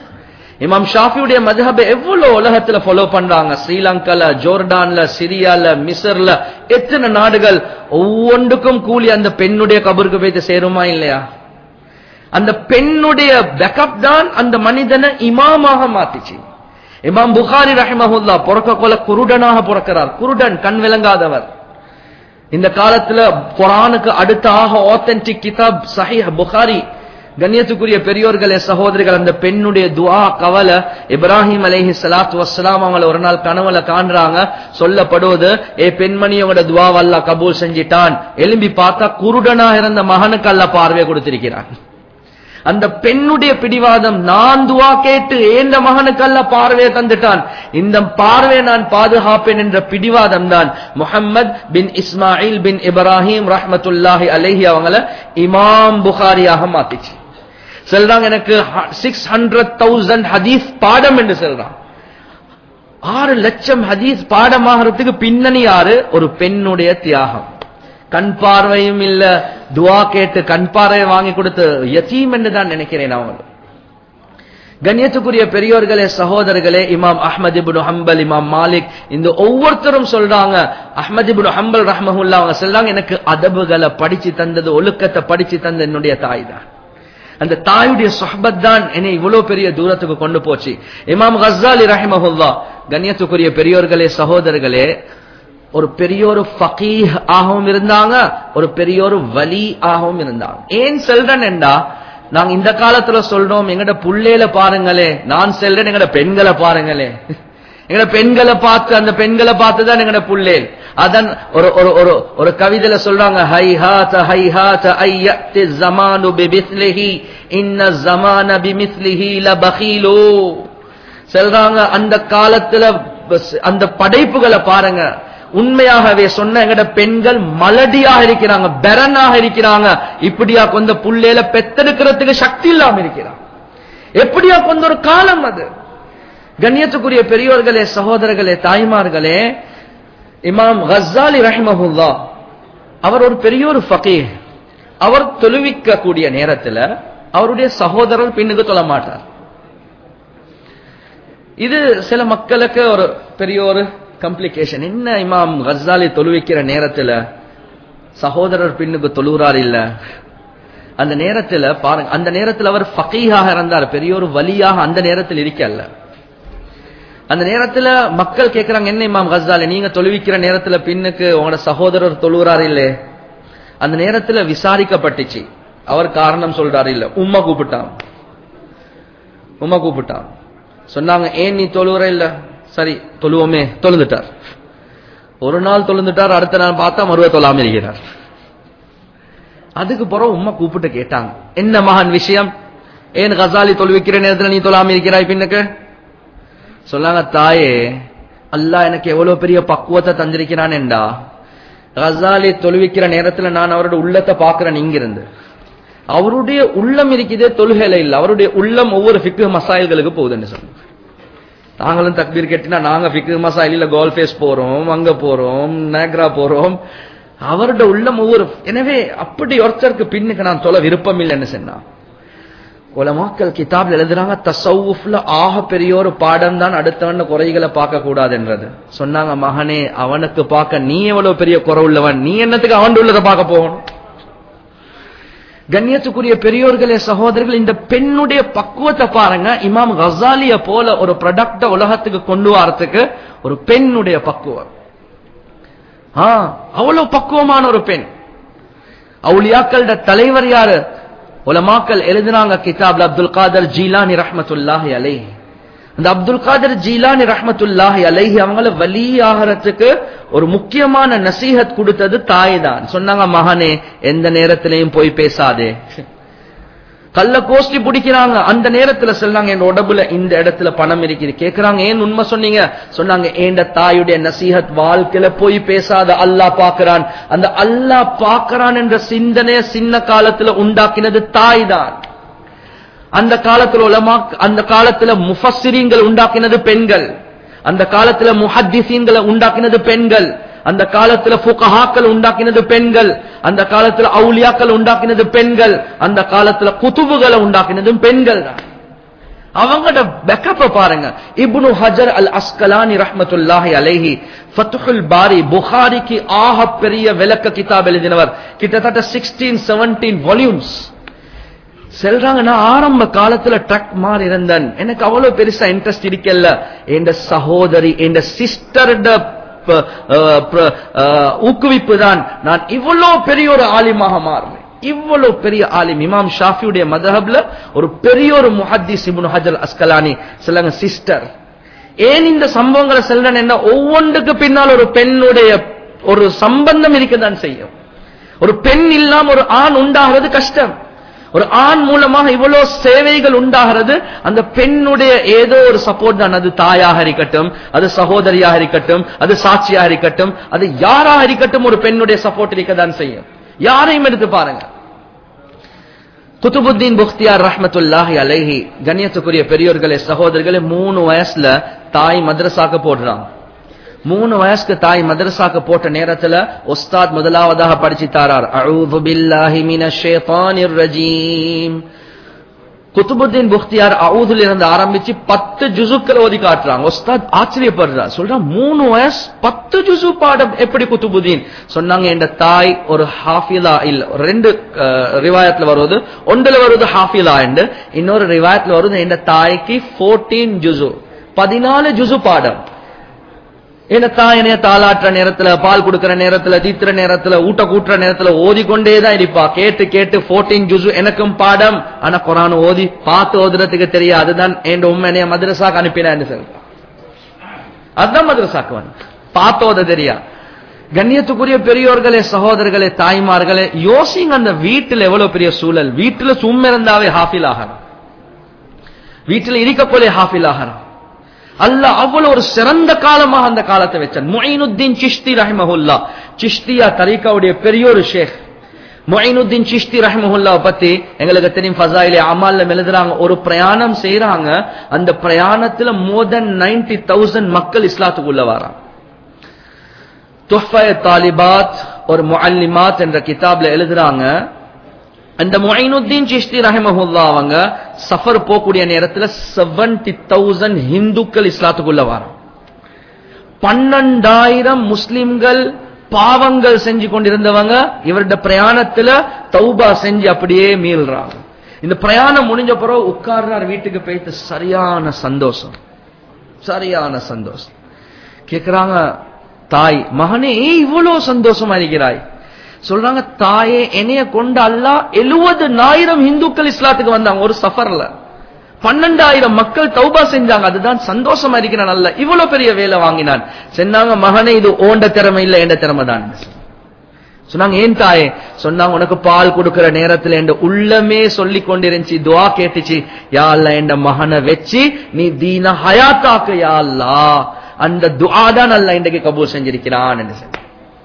இமாம் ஷாஃபியுடைய மதுஹபை எவ்வளவு உலகத்துல ஃபாலோ பண்றாங்க ஸ்ரீலங்கால ஜோர்டான்ல சிரியால மிசர்ல எத்தனை நாடுகள் ஒவ்வொன்றுக்கும் கூலி அந்த பெண்ணுடைய கபருக்கு போய் சேருமா இல்லையா அந்த பெண்ணுடைய பேக்கப் தான் அந்த மனிதனை இமாமாக மாத்திச்சு இமாம் புகாரி ரஹிமஹுல்லா பிறக்க கொல குருடனாக பிறக்கிறார் குருடன் கண் விளங்காதவர் இந்த காலத்துல குரானுக்கு அடுத்த ஆக ஆத்தென்டிக் கிதாப் சஹீஹ் புகாரி கண்ணியத்துக்குரிய பெரியோர்களே சகோதரிகள் அந்த பெண்ணுடைய துஆ கவலை இப்ராஹிம் அலைஹி ஸலாத்து வஸ்ஸலாம் அவங்கள ஒரு நாள் கனவுல காண்றாங்க சொல்லப்படுவது ஏ பெண்மணி உங்களோட துஆ அல்லாஹ் கபூல் செஞ்சிட்டான் எலும்பி பார்த்தா குருடனா இருந்த மகனுக்கு அல்லாஹ் பார்வை கொடுத்திருக்கிறான் அந்த பெண்ணுடைய பிடிவாதம் நான் துவா கேட்டு ஏந்த மகனுக்கு அல்ல பார்வையை தந்துட்டான் இந்த பார்வையை நான் பாதுகாப்பேன் என்ற பிடிவாதம் தான் முஹம்மத் பின் இஸ்மாயில் பின் இப்ராஹிம் ரஹ்மத்துல்லாஹி அலைஹி அவங்கள இமாம் புகாரியாக மாத்திச்சு சொல்றாங்க எனக்கு சிக்ஸ் ஹண்ட்ரட் தௌசண்ட் ஹதீஸ் பாடம் என்று சொல்றான் ஆறு லட்சம் ஹதீஸ் பாடமாகறதுக்கு பின்னணி யாரு ஒரு பெண்ணுடைய தியாகம் கண் பார்வையும் இல்ல துவா கேட்டு கண் பார்வை வாங்கி கொடுத்து யத்தீம் என்று தான் நினைக்கிறேன் அவங்க கண்ணியத்துக்குரிய பெரியோர்களே சகோதரர்களே இமாம் அஹ்மது இப்னு ஹம்பல் இமாம் மாலிக் இந்த ஒவ்வொருத்தரும் சொல்றாங்க அஹ்மது இப்னு ஹம்பல் ரஹ்மஹுல்லா அவங்க சொல்றாங்க எனக்கு அதபுகளை படிச்சு தந்தது ஒழுக்கத்தை படிச்சு தந்த என்னுடைய தாய் தான் அந்த தாயுடைய சொஹபத் தான் என்னை இவ்வளவு பெரிய தூரத்துக்கு கொண்டு போச்சு இமாம் கஸ்ஸாலி ரஹிமஹுல்லா கண்ணியத்துக்குரிய பெரியோர்களே சகோதரர்களே ஒரு பெரிய ஒரு ஃபகீஹ் ஆகவும் இருந்தாங்க ஒரு பெரிய ஒரு வலி ஆகவும் இருந்தாங்க ஏன் செல்றேன் என்றா நாங்க இந்த காலத்துல சொல்றோம் எங்கட புள்ளையில பாருங்களே நான் செல்றேன் எங்கட பெண்களை பாருங்களே எங்கட பெண்களை பார்த்து அந்த பெண்களை பார்த்து தான் எங்கட புள்ளேல் அதான் ஒரு ஒரு ஒரு ஒரு கவிதையில சொல்றாங்க ஹை ஹாத ஹை ஹாத ஐயத்தி ஜமானு பிமிஸ்லிஹி இன்ன ஜமான பிமிஸ்லிஹி லபகீலோ சொல்றாங்க அந்த காலத்துல பஸ்- அந்த படைப்புகளை பாருங்க உண்மையாகவே சொன்ன எங்கட பெண்கள் மலடியாக இருக்கிறாங்க பெரனாக இருக்கிறாங்க இப்படியா கொஞ்ச புள்ளையில பெத்தெடுக்கிறதுக்கு சக்தி இல்லாம இருக்கிறாங்க எப்படியா கொஞ்ச ஒரு காலம் அது கண்ணியத்துக்குரிய பெரியோர்களே சகோதரர்களே தாய்மார்களே இமாம் கஸ்ஸாலி ரஹ்மஹுல்லா அவர் ஒரு பெரிய ஒரு ஃபகீஹ் அவர் தொழுவிக்க கூடிய நேரத்துல அவருடைய சகோதரர் பின்னுக்கு தொழ மாட்டார் இது சில மக்களுக்கு ஒரு பெரிய ஒரு கம்ப்ளிகேஷன் என்ன இமாம் கஸ்ஸாலி தொழுவிக்கிற நேரத்துல சகோதரர் பின்னுக்கு தொழுகிறார் இல்ல அந்த நேரத்துல பாருங்க அந்த நேரத்துல அவர் ஃபகீஹாக இருந்தார் பெரிய ஒரு வலியாக அந்த நேரத்தில் இருக்கல்ல அந்த நேரத்துல மக்கள் கேக்குறாங்க என்ன இமாம் கஸ்ஸாலி நீங்க தொழுவிக்கிற நேரத்துல பின்னுக்கு உங்களோட சகோதரர் தொழுகிறார் இல்லே அந்த நேரத்துல விசாரிக்கப்பட்டுச்சு அவர் காரணம் சொல்றாரு இல்ல உம்மா கூப்பிட்டான் உம்மா கூப்பிட்டான் சொன்னாங்க ஏன் நீ தொழுகிற இல்ல சரி தொழுவோமே தொழுந்துட்டார் ஒரு நாள் தொழுந்துட்டார் அடுத்த நாள் பார்த்தா மறுவ தொழாம இருக்கிறார் அதுக்கு பிறகு உம்மா கூப்பிட்டு கேட்டாங்க என்ன மகான் விஷயம் ஏன் கசாலி தொழுவிக்கிற நேரத்துல நீ தொழாம இருக்கிறாய் பின்னுக்கு சொல்லாங்க தாயே அல்லாஹ் எனக்கு எவ்வளவு பெரிய பக்குவத்தை தந்திருக்கிறான்டா கசாலி தொழுவிக்கிற நேரத்துல நான் அவரோட உள்ளத்தை பாக்குறேன் இங்கிருந்து அவருடைய உள்ளம் இருக்குதே தொழுகையில இல்ல அவருடைய உள்ளம் ஒவ்வொரு ஃபிக்கு மசாயில்களுக்கு போகுதுன்னு சொன்னாங்க நாங்களும் தக்பீர் கேட்டினா நாங்க ஃபிக்கு மசாயில கோல்ஃபேஸ் போறோம் அங்க போறோம் நேக்ரா போறோம் அவருடைய உள்ளம் ஒவ்வொரு எனவே அப்படி ஒருத்தருக்கு பின்னுக்கு நான் தொலை விருப்பம் இல்லைன்னு சொன்னா உலமாக்கள் கிதாப்ல எழுதுறாங்க தசவுஃப்ல ஆக பெரிய ஒரு பாடம் தான் அடுத்தவன் குறைகளை பார்க்க கூடாதுன்றது சொன்னாங்க மகனே அவனுக்கு பார்க்க நீ எவ்வளவு பெரிய குறை உள்ளவன் நீ என்னத்துக்கு அவன் உள்ளதை பார்க்க போகணும் கண்ணியத்துக்குரிய பெரியோர்களே சகோதரர்கள் இந்த பெண்ணுடைய பக்குவத்தை பாருங்க இமாம் கசாலிய போல ஒரு ப்ராடக்ட உலகத்துக்கு கொண்டு வரத்துக்கு ஒரு பெண்ணுடைய பக்குவம் ஆ, அவ்வளவு பக்குவமான ஒரு பெண் அவுலியாக்களோட தலைவர் யாரு உலமாக்கள் எழுதினாங்க கிதாப்ல அப்துல் காதர் ஜீலானி ரஹ்மத்துல்லாஹி அலைஹி அந்த அப்துல் காதர் ஜீலானி ரஹ்மத்துல்லாஹி அலைஹி அவங்கள வலி ஆகிறதுக்கு ஒரு முக்கியமான நசீஹத் கொடுத்தது தாய் தான் சொன்னாங்க மகனே எந்த நேரத்திலையும் போய் பேசாதே கள்ள கோஷ்டி பிடிக்கிறாங்க அந்த நேரத்துல சொன்னாங்க என் உடம்புல இந்த இடத்துல பணம் இருக்குது கேக்குறாங்க ஏன் உண்மை சொன்னீங்க சொன்னாங்க ஏண்ட தாயுடைய நசீஹத் வாழ்க்கையில போய் பேசாத அல்லாஹ் பாக்குறான் அந்த அல்லாஹ் பாக்குறான் என்ற சிந்தனைய சின்ன காலத்துல உண்டாக்கினது தாய் தான் அந்த காலத்துல உலமா அந்த காலத்துல முஃபஸ்ஸிரீன்கள் உண்டாக்கினது பெண்கள் அந்த காலத்துல முஹத்திசீன்களை உண்டாக்கினது பெண்கள் அந்த காலத்துல ஃபுகஹாக்கள் உண்டாக்கினது பெண்கள் அந்த காலத்துல அவுலியாக்கள் உண்டாக்கினது பெண்கள் அந்த காலத்துல குதுபுகளை உண்டாக்கினதும் பெண்கள் தான் அவங்களோட பேக்கப்ப பாருங்க இப்னு ஹஜர் அல் அஸ்கலானி ரஹ்மத்துல்லாஹி அலைஹி ஃபத்ஹுல் பாரி புகாரிக்கு ஆக பெரிய விளக்க கிதாப் எழுதினவர் கிட்டத்தட்ட சிக்ஸ்டீன் செவன்டீன் வால்யூம்ஸ் செல்றாங்க நான் ஆரம்ப காலத்துல ட்ரக் மாறி இருந்தேன் எனக்கு அவ்வளவு பெருசா இன்ட்ரெஸ்ட் இருக்கல என் சகோதரி என் சிஸ்டர்ட ஊக்குவிப்பு தான் நான் இவ்வளவு பெரிய ஒரு ஆலிமாக மாறினேன் இவ்வளவு பெரிய ஆலிம் இமாம் ஷாஃபியுடைய மதஹப்ல ஒரு பெரிய ஒரு முஹத்திஸ் இப்னு ஹஜர் அஸ்கலானி சொல்லுங்க சிஸ்டர் ஏன் இந்த சம்பவங்களை சொல்றேன் என்ன ஒவ்வொன்றுக்கு பின்னால் ஒரு பெண்ணுடைய ஒரு சம்பந்தம் இருக்கதான் செய்யும் ஒரு பெண் இல்லாம ஒரு ஆண் உண்டாகிறது கஷ்டம் ஒரு ஆண் மூலமாக இவ்வளவு சேவைகள் உண்டாகிறது அந்த பெண்ணுடைய ஏதோ ஒரு சப்போர்ட் தான் அது தாயாக இருக்கட்டும் அது சகோதரியாக இருக்கட்டும் அது சாட்சியாக இருக்கட்டும் அது யாராக இருக்கட்டும் ஒரு பெண்ணுடைய சப்போர்ட் இருக்கதான் செய்யும் யாரையும் எடுத்து பாருங்க குத்துபுத்தீன் புக்தியார் ரஹ்மத்துல்லாஹி அலைஹி கண்ணியத்துக்குரிய பெரியோர்களே சகோதரர்களே மூணு வயசுல தாய் மദ്രസാக்கு போடுறான் மூணு வயசுக்கு தாய் மதரசாக்கு போட்ட நேரத்துல உஸ்தாத் முதலாவதாக படிச்சு தாரார் அஊது பில்லாஹி மினஷ் ஷைத்தானிர் ரஜீம் குத்துபுத்தீன் புக்தியார் அவுதுல இருந்து ஆரம்பிச்சு பத்து ஜுசுக்கள் ஓதி காட்டுறாங்க உஸ்தாத் ஆச்சரியப்படுறார் சொல்றான் மூணு வயசு பத்து ஜுசு பாடம் எப்படி குத்துபுதீன் சொன்னாங்க என் தாய் ஒரு ஹாஃபிலா இல்ல ரெண்டு ரிவாயத்துல வருவது ஒன்றுல வருவது ஹாஃபிலா என்று இன்னொரு ரிவாயத்துல வருது என் தாய்க்கு போர்டீன் ஜுசு பதினாலு ஜுசு பாடம் என்ன தாயனைய தாளாட்டுற நேரத்துல பால் கொடுக்கிற நேரத்துல தீத்துற நேரத்துல ஊட்ட கூட்டுற நேரத்துல ஓதிக்கொண்டே தான் இருப்பா கேட்டு கேட்டு போர்டீன் ஜுசு எனக்கும் பாடம் ஆனா குரான் ஓதி பார்த்து ஓதுறதுக்கு தெரியாது அதுதான் என் உண்மை என்னைய மதரசாக்கு அனுப்பினான்னு சொல்றான் அதுதான் மதரசாக்கு வந்து பார்த்து ஓத தெரியா கண்ணியத்துக்குரிய பெரியோர்களே சகோதரர்களே தாய்மார்களே யோசிங்க அந்த வீட்டுல எவ்வளவு பெரிய சூழல் வீட்டுல சும்மா இருந்தாவே ஹாஃபில் ஆகணும் வீட்டுல இருக்கக்கொள்ளே ஹாஃபில் ஆகணும் அல்லாஹ் அவ்வளவு ஒரு சிறந்த காலமாக அந்த காலத்தை வச்சான் மொயினுத்தீன் சிஷ்தி ரஹிமஹுல்லா சிஷ்தியா தரீகாவுடைய பெரிய ஒரு ஷேக் மொயினுத்தீன் சிஷ்தி ரஹிமஹுல்லாவை பத்தி எங்களுக்கு தெரியும் ஃபசாயிலே அமால்ல எழுதுறாங்க ஒரு பிரயாணம் செய்யறாங்க அந்த பிரயாணத்துல மோர் தென் நைன்டி தௌசண்ட் மக்கள் இஸ்லாத்துக்குள்ள வராங்க துஹ்ஃபய தாலிபாத் ஒரு முஅல்லிமாத் என்ற கிதாப்ல எழுதுறாங்க அந்த மொயினுத்தீன் சிஷ்தி ரஹிமஹுல்லா அவங்க சஃபர் போகக்கூடிய நேரத்துல செவன்டி தௌசண்ட் ஹிந்துக்கள் இஸ்லாத்துக்குள்ள வராங்க பன்னெண்டாயிரம் முஸ்லிம்கள் பாவங்கள் செஞ்சு கொண்டிருந்தவங்க இவருடைய பிரயாணத்துல தௌபா செஞ்சு அப்படியே மீள்றாங்க இந்த பிரயாணம் முடிஞ்ச பிறகு உட்கார்றார் வீட்டுக்கு போயிட்டு சரியான சந்தோஷம் சரியான சந்தோஷம் கேக்குறாங்க தாய் மகனே ஏன் இவ்வளவு சந்தோஷமா இருக்கிறாய் சொல்றாங்க தாயே என்னைய கொண்டு அல்லா எழுபதுனாயிரம் இந்துக்கள் இஸ்லாத்துக்கு வந்தாங்க ஒரு சஃபர்ல பன்னெண்டாயிரம் மக்கள் தௌபா செஞ்சாங்க அதுதான் சந்தோஷமா இருக்கிறான் அல்ல இவ்வளவு பெரிய வேலை வாங்கினான் சொன்னாங்க மகனே இது ஓண்ட திறமை இல்ல என்ற திறமை தான் சொன்னாங்க ஏன் தாயே சொன்னாங்க உனக்கு பால் கொடுக்கிற நேரத்துல என் உள்ளமே சொல்லி கொண்டிருந்துச்சு துவா கேட்டுச்சு யா அல்ல என் மகனை வச்சு நீ தீன ஹயாத்தாக்கு யா அல்லா அந்த துஆ தான் அல்ல இன்றைக்கு கபூல் செஞ்சிருக்கிறான் என்று சொன்னாங்க.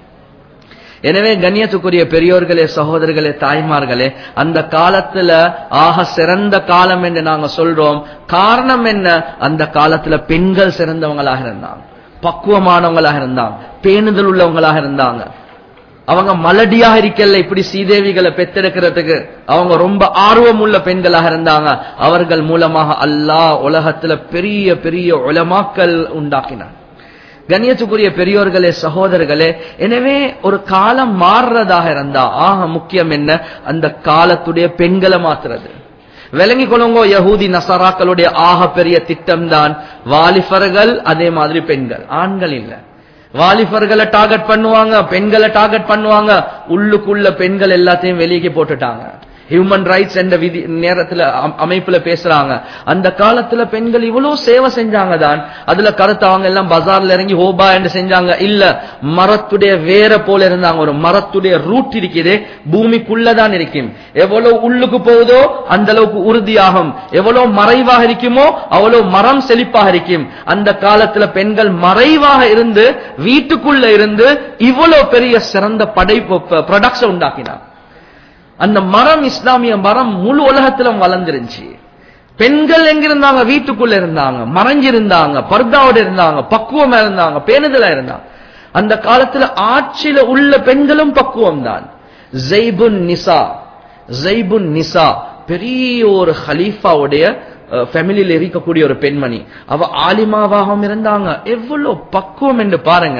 எனவே கண்ணியத்துக்குரிய பெரியோர்களே சகோதரர்களே தாய்மார்களே அந்த காலத்துல ஆக சிறந்த காலம் என்று நாங்க சொல்றோம் காரணம் என்ன அந்த காலத்துல பெண்கள் சிறந்தவங்களாக இருந்தாங்க பக்குவமானவங்களாக இருந்தாங்க பேணுதல் உள்ளவங்களாக இருந்தாங்க அவங்க மலடியாக இருக்கல இப்படி சீதேவிகளை பெத்தெடுக்கிறதுக்கு அவங்க ரொம்ப ஆர்வம் உள்ள பெண்களாக இருந்தாங்க அவர்கள் மூலமாக அல்லாஹ் உலகத்துல பெரிய பெரிய உலமாக்கள் உண்டாக்கினார் கண்ணியத்துக்குரிய பெரியோர்களே சகோதரர்களே எனவே ஒரு காலம் மாறுறதாக இருந்தா ஆக முக்கியம் என்ன அந்த காலத்துடைய பெண்களை மாத்துறது விளங்கி கொள்ளுங்கோ யகூதி நசராக்களுடைய ஆக பெரிய திட்டம் தான் வாலிபர்கள் அதே மாதிரி பெண்கள் ஆண்கள் இல்ல வாலிபர்களை டார்கெட் பண்ணுவாங்க பெண்களை டார்கெட் பண்ணுவாங்க உள்ளுக்குள்ள பெண்கள் எல்லாத்தையும் வெளியே போட்டுட்டாங்க ஹியூமன் ரைட்ஸ் என்ற விதி நேரத்துல அம்- அமைப்புல பேசுறாங்க அந்த காலத்துல பெண்கள் இவ்வளவு சேவை செஞ்சாங்க தான் அதுல கருத்து அவங்க எல்லாம் பஜார்ல இறங்கி ஹோபா என்று செஞ்சாங்க இல்ல மரத்துடைய வேற போல இருந்தாங்க ஒரு மரத்துடைய ரூட் இருக்குது பூமிக்குள்ளதான் இருக்கும் எவ்வளவு உள்ளுக்கு போகுதோ அந்த அளவுக்கு உறுதியாகும் எவ்வளவு மறைவாக இருக்குமோ அவ்வளவு மரம் செழிப்பாக இருக்கும் அந்த காலத்துல பெண்கள் மறைவாக இருந்து வீட்டுக்குள்ள இருந்து இவ்வளவு பெரிய சிறந்த படைப்பு ப்ரொடக்ஷன் உண்டாக்கினார் அந்த மரம் இஸ்லாமிய மரம் முழு உலகத்துல வளர்ந்துருந்துச்சு பெண்கள் எங்க இருந்தாங்க வீட்டுக்குள்ள இருந்தாங்க மறைஞ்சிருந்தாங்க பர்தாவோட இருந்தாங்க பக்குவமா இருந்தாங்க பேணுதலா இருந்தாங்க அந்த காலத்துல ஆட்சியில உள்ள பெண்களும் பக்குவம் தான் ஜெய்புன் நிசா ஜெய்புன் நிசா பெரிய ஒரு ஹலீஃபாவுடைய ஃபேமிலியில் இருக்கக்கூடிய ஒரு பெண்மணி அவ ஆலிமாவாகவும் இருந்தாங்க எவ்வளவு பக்குவம் என்று பாருங்க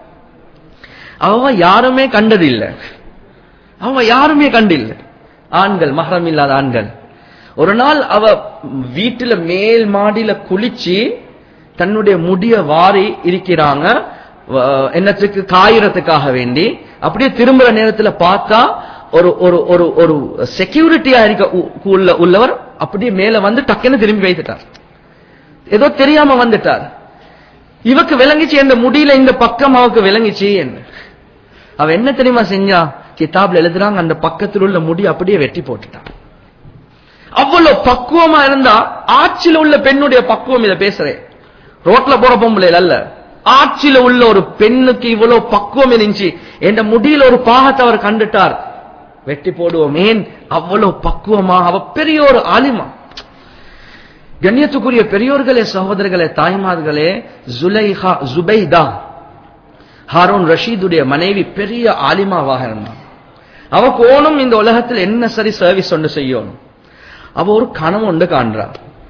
அவ யாருமே கண்டதில்லை அவ யாருமே கண்டில்ல ஆண்கள் மகரம் இல்லாத ஆண்கள் ஒரு நாள் அவ வீட்டுல மேல் மாடியில குளிச்சு தன்னுடைய முடிய வாரி இருக்கிறாங்க வ- என்னத்துக்கு காயறதுக்காக வேண்டி அப்படியே திரும்புற நேரத்துல பார்த்தா ஒரு ஒரு ஒரு ஒரு செக்யூரிட்டியா இருக்க உ- உள்ள உள்ளவர் அப்படியே மேல வந்து டக்குன்னு திரும்பி வைத்துட்டார் ஏதோ தெரியாம வந்துட்டார் இவக்கு விளங்கிச்சு இந்த முடியல இந்த பக்கம் அவக்கு விளங்கிச்சு என்ன அவ என்ன தெரியுமா செஞ்சா கிதாப்ல எழுதுறாங்க அந்த பக்கத்தில் உள்ள முடி அப்படியே வெட்டி போட்டுட்டான் அவ்வளவு பக்குவமா இருந்தா ஆட்சியில உள்ள பெண்ணுடைய பக்குவம் இதை பேசுறேன் ரோட்ல போற பொம்பளை அல்ல ஆட்சியில உள்ள ஒரு பெண்ணுக்கு இவ்வளவு பக்குவம் இருந்துச்சு என்ற முடியில ஒரு பாகத்தை அவர் கண்டுட்டார் வெட்டி போடுவோம் ஏன் அவ்வளவு பக்குவமா அவ பெரிய ஒரு ஆலிமா கண்ணியத்துக்குரிய பெரியோர்களே சகோதரர்களே தாய்மார்களே ஜுலைஹா ஜுபைதா ஹாரூன் ரஷீதுடைய மனைவி பெரிய ஆலிமாவாக இருந்தான் அவ கோணும் இந்த உலகத்தில் என்ன சரி சர்வீஸ் ஒன்று செய்யணும் அவ ஒரு கனவு ஒன்று காண்றா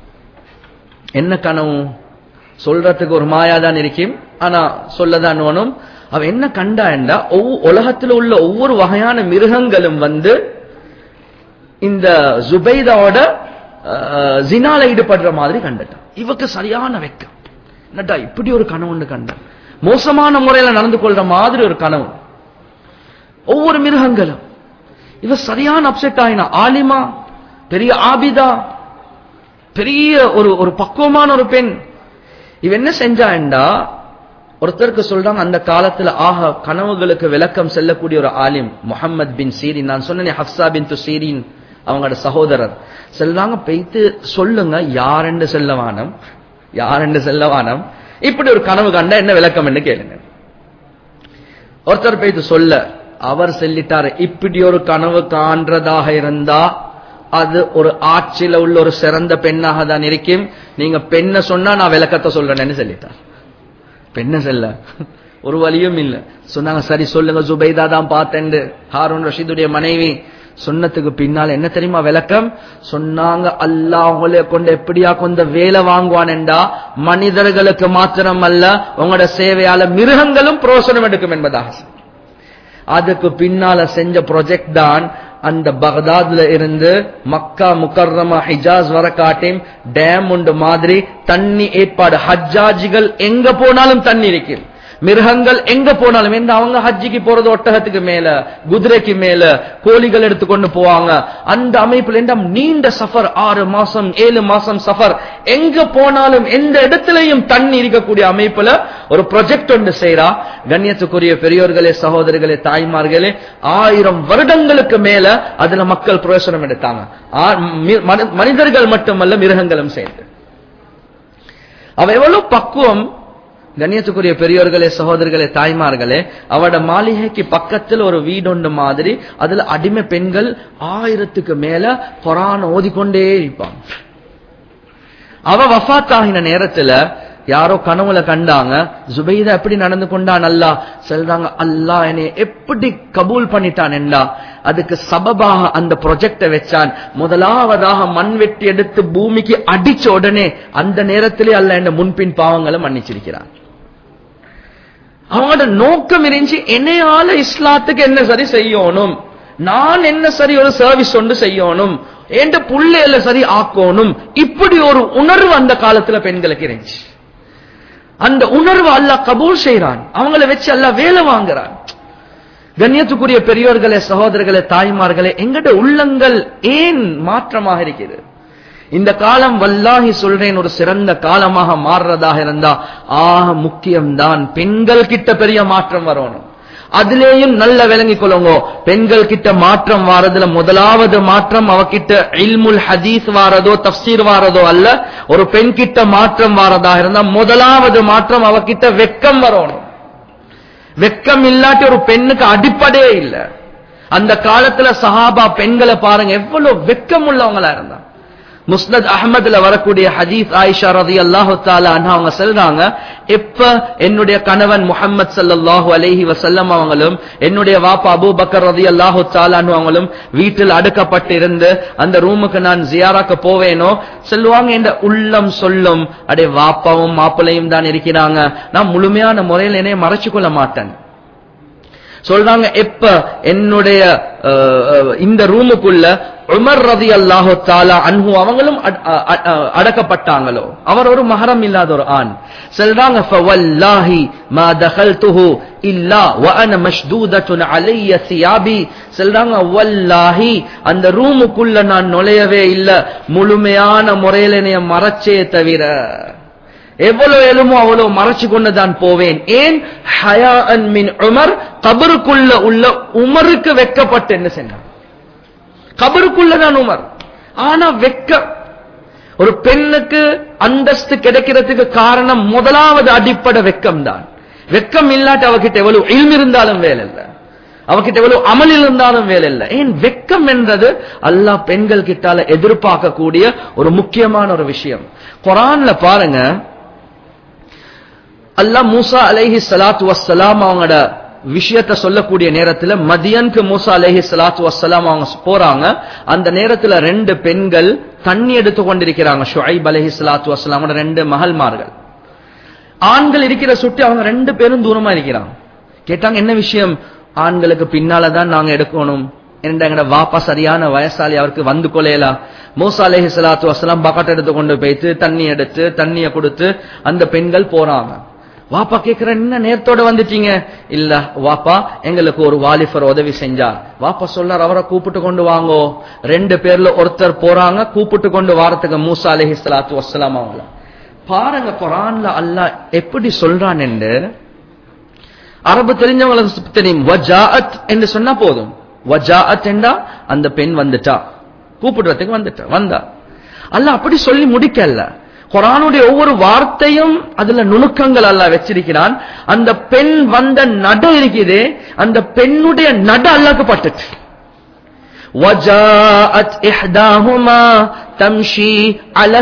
என்ன கனவு சொல்றதுக்கு ஒரு மாயாதான் இருக்கும் ஆனா சொல்லதான் வேணும் அவ என்ன கண்டா என்றா ஒவ்வொரு உலகத்தில் உள்ள ஒவ்வொரு வகையான மிருகங்களும் வந்து இந்த ஜுபைதாவோட அஹ், ஜினால ஈடுபடுற மாதிரி கண்டுட்டான் இவக்கு சரியான வெக்கம் என்னடா இப்படி ஒரு கனவு ஒன்று கண்டான் மோசமான முறையில நடந்து கொள்ற மாதிரி ஒரு கனவு ஒவ்வொரு மிருகங்களும் இவ சரியான அப்செட் ஆயினா ஆலிமா பெரிய ஆபிதா பெரிய ஒரு ஒரு பக்குவமான ஒரு பெண் இவ என்ன செஞ்சாண்டா ஒருத்தருக்கு சொல்றாங்க அந்த காலத்துல ஆக கனவுகளுக்கு விளக்கம் செல்லக்கூடிய ஒரு ஆலிம் முஹம்மத் பின் சீரின் நான் சொன்னேன் ஹப்சா பின் சீரின் அவங்களோட சகோதரர் செல்றாங்க பெய்த்து சொல்லுங்க யாருன்னு செல்லவானம் யார் என்று செல்லவானம் இப்படி ஒரு கனவு கண்டா என்ன விளக்கம் என்று கேளுங்க ஒருத்தர் போயிட்டு சொல்ல அவர் சொல்லிட்டாரு இப்படி ஒரு கனவு காண்றதாக இருந்தா அது ஒரு ஆட்சியில உள்ள ஒரு சிறந்த பெண்ணாக தான் இருக்கும் நீங்க பெண்ணை சொன்னா நான் விளக்கத்தை சொல்றேன்னு சொல்லிட்டார் பெண்ணை செல்ல ஒரு வழியும் இல்ல சொன்னாங்க சரி சொல்லுங்க ஜுபைதா தான் பார்த்தேன் ஹாரூன் ரஷீதுடைய மனைவி சொன்னதுக்கு பின்னால் என்ன தெரியுமா விளக்கம் சொன்னாங்க அல்லாஹ் உங்களை கொண்டு எப்படியா கொண்ட வேலை வாங்குவானேண்டா மனிதர்களுக்கு மாத்திரம் அல்ல உங்களோட சேவையால மிருகங்களும் பிரோசனம் எடுக்கும் என்பதாக அதுக்கு பின்னால செஞ்ச ப்ரொஜெக்ட் தான் அந்த பகதாத்ல இருந்து மக்கா முக்கர்ரமா ஹிஜாஸ் வர காட்டியும் டேம் உண்டு மாதிரி தண்ணி ஏற்பாடு ஹஜ்ஜாஜிகள் எங்க போனாலும் தண்ணி இருக்கும் மிருகங்கள் எங்க போனாலும் என்ன அவங்க ஹஜ்ஜிக்கு போறது ஒட்டகத்துக்கு மேல குதிரைக்கு மேல கோழிகள் எடுத்துக்கொண்டு போவாங்க அந்த அமைப்புல என்ன நீண்ட சஃபர் ஆறு மாசம் ஏழு மாசம் சஃபர் எங்க போனாலும் எந்த இடத்திலையும் தண்ணி இருக்கக்கூடிய அமைப்புல ஒரு ப்ரொஜெக்ட் ஒன்று செய்யறா கண்ணியத்துக்குரிய பெரியோர்களே சகோதரர்களே தாய்மார்களே ஆயிரம் வருடங்களுக்கு மேல அதுல மக்கள் பிரயோசனம் எடுத்தாங்க ஆ- மி- மனி- மனிதர்கள் மட்டுமல்ல மிருகங்களும் சேர்ந்து அவ எவ்வளவு பக்குவம் கண்ணியத்துக்குரிய பெரியோர்களே சகோதரர்களே தாய்மார்களே அவட மாளிகைக்கு பக்கத்தில் ஒரு வீடொண்டு மாதிரி அதுல அடிமை பெண்கள் ஆயிரத்துக்கு மேல குரான் ஓதிக்கொண்டே இருப்பாங்க அவ வஃத் ஆகின நேரத்துல யாரோ கனவுல கண்டாங்க ஜுபைதா எப்படி நடந்து கொண்டான் அல்லா சொல்றாங்க அல்லாஹ் என்னை எப்படி கபூல் பண்ணிட்டான் என்றா அதுக்கு சபபாக அந்த ப்ரொஜெக்ட வச்சான் முதலாவதாக மண் வெட்டி எடுத்து பூமிக்கு அடிச்ச உடனே அந்த நேரத்திலே அல்ல என்ன முன்பின் பாவங்களை மன்னிச்சிருக்கிறான் அவங்களோட நோக்கம் இருந்துச்சு என்னையால இஸ்லாத்துக்கு என்ன சரி செய்யணும் நான் என்ன சரி ஒரு சர்வீஸ் ஒன்று செய்யணும் என்ற புள்ளையில சரி ஆக்கணும் இப்படி ஒரு உணர்வு அந்த காலத்துல பெண்களுக்கு இருந்துச்சு அந்த உணர்வு அல்லாஹ் கபூல் செய்யறான் அவங்கள வச்சு அல்லாஹ் வேலை வாங்குறான் கண்ணியத்துக்குரிய பெரியோர்களே சகோதரர்களே தாய்மார்களே எங்கட உள்ளங்கள் ஏன் மாற்றமாக இருக்கிறது இந்த காலம் வல்லாஹி சொல்றேன் ஒரு சிறந்த காலமாக மாறுறதாக இருந்தா ஆக முக்கியம்தான் பெண்கள் கிட்ட பெரிய மாற்றம் வரணும் அதிலேயும் நல்ல விளங்கிக் கொள்ளுங்க பெண்கள் கிட்ட மாற்றம் வாரதுல முதலாவது மாற்றம் அவகிட்ட இல்முல் ஹதீஸ் வாரதோ தப்சீர் வாரதோ அல்ல ஒரு பெண் கிட்ட மாற்றம் வாரதாக இருந்தா முதலாவது மாற்றம் அவகிட்ட வெக்கம் வரணும் வெக்கம் இல்லாட்டி ஒரு பெண்ணுக்கு அடிப்படையே இல்ல அந்த காலத்துல சஹாபா பெண்களை பாருங்க எவ்வளவு வெக்கம் உள்ளவங்களா இருந்தா முஸ்னத் அஹமதுல வரக்கூடிய ஹதீஸ் ஆயிஷா ரதி அல்லாஹு தாலா அவங்க சொல்றாங்க எப்ப என்னுடைய கணவன் முஹம்மது ஸல்லல்லாஹு அலைஹி வஸல்லம் அவங்களும் என்னுடைய வாப்பா அபூ பக்கர் ரதி அல்லாஹு தாலான்னு அவங்களும் வீட்டில் அடக்கப்பட்டு இருந்து அந்த ரூமுக்கு நான் ஜியாராக்க போவேனோ சொல்லுவாங்க என்ற உள்ளம் சொல்லும் அடே வாப்பாவும் மாப்பிளையும் தான் இருக்கிறாங்க நான் முழுமையான முறையில் என்னைய மறைச்சு கொள்ள மாட்டேன் சொல்றாங்க எப்ப என்னுடைய அஹ், அஹ், இந்த ரூமுக்குள்ள உமர் ரதி அல்லாஹு தாலா அன்ஹு அவங்களும் அட- அ- அ- அடக்கப்பட்டாங்களோ அவர் ஒரு மகரம் இல்லாத ஒரு ஆண் சொல்றாங்க ஃபவல்லாஹி மா தகல்துஹு இல்லா வஅன மஷ்தூதத்துன் அலைய சியாபி சொல்றாங்க வல்லாஹி அந்த ரூமுக்குள்ள நான் நுழையவே இல்ல முழுமையான முறையில் என்னைய மறைச்சே தவிர எவ்வளவு எழுமோ அவ்வளவு மறைச்சு கொண்டு தான் போவேன் ஏன் ஹயாஅன் மின் உமர் கபருக்குள்ள உள்ள உமருக்கு வெக்கப்பட்டு என்ன சொன்னார் கபருக்குள்ளதான் உமர் ஆனா வெக்க ஒரு பெண்ணுக்கு அந்தஸ்து கிடைக்கிறதுக்கு காரணம் முதலாவது அடிப்படை வெக்கம் தான் வெக்கம் இல்லாட்டி அவகிட்ட எவ்வளவு இல்மு இருந்தாலும் வேலை இல்ல அவகிட்ட எவ்வளவு அமல் இருந்தாலும் வேலை இல்ல ஏன் வெக்கம் என்றது அல்லாஹ் பெண்கள் கிட்டால எதிர்பார்க்கக்கூடிய ஒரு முக்கியமான ஒரு விஷயம் குரான்ல பாருங்க அல்லாஹ் மூசா அலைஹி ஸலாத்து வஸ்ஸலாம் அவங்களோட விஷயத்தை சொல்லக்கூடிய நேரத்துல மதியனுக்கு மூசா அலைஹி ஸலாத்து வஸ்ஸலாம் அவங்க போறாங்க அந்த நேரத்துல ரெண்டு பெண்கள் தண்ணி எடுத்து கொண்டிருக்கிறாங்க ஷுஐப் அலைஹி ஸலாத்து வஸ்ஸலாமோட ரெண்டு மகள்மார்கள் ஆண்கள் இருக்கிற சுட்டி அவங்க ரெண்டு பேரும் தூரமா இருக்கிறாங்க கேட்டாங்க என்ன விஷயம் ஆண்களுக்கு பின்னால தான் நாங்க எடுக்கணும் என்ற எங்கட வாப்பா சரியான வயசாலி அவருக்கு வந்து கொலையலாம் மூசா அலைஹி ஸலாத்து வஸ்ஸலாம் பக்கெட் எடுத்து கொண்டு போயிட்டு தண்ணி எடுத்து தண்ணிய கொடுத்து அந்த பெண்கள் போறாங்க வாப்பா கேக்குற என்ன நேரத்தோட வந்துட்டீங்க இல்ல வாப்பா எங்களுக்கு ஒரு வாலிபர் உதவி செஞ்சார் வாப்பா சொல்றார் அவரை கூப்பிட்டு கொண்டு வாங்கோ ரெண்டு பேர்ல ஒருத்தர் போறாங்க கூப்பிட்டு கொண்டு வாரத்துக்கு மூசா அலைஹி ஸலாத்து வஸ்ஸலாம் அவங்கள பாருங்க குரான்ல அல்லாஹ் எப்படி சொல்றான் என்று அரபு தெரிஞ்சவங்களுக்கு தெரியும் வஜாஅத் என்று சொன்னா போதும் வஜாஅத் என்றா அந்த பெண் வந்துட்டா கூப்பிடுறதுக்கு வந்துட்டா வந்தா அல்லாஹ் அப்படி சொல்லி முடிக்கல குரானுடைய ஒவ்வொரு வார்த்தையும் அதுல நுணுக்கங்கள் அல்லாஹ் வச்சிருக்கிறான் அந்த பெண் வந்த நட இருக்குது அந்த பெண்ணுடைய நட அல்லாக்கு பட்டுச்சு وجاءت إحداهما تمشي على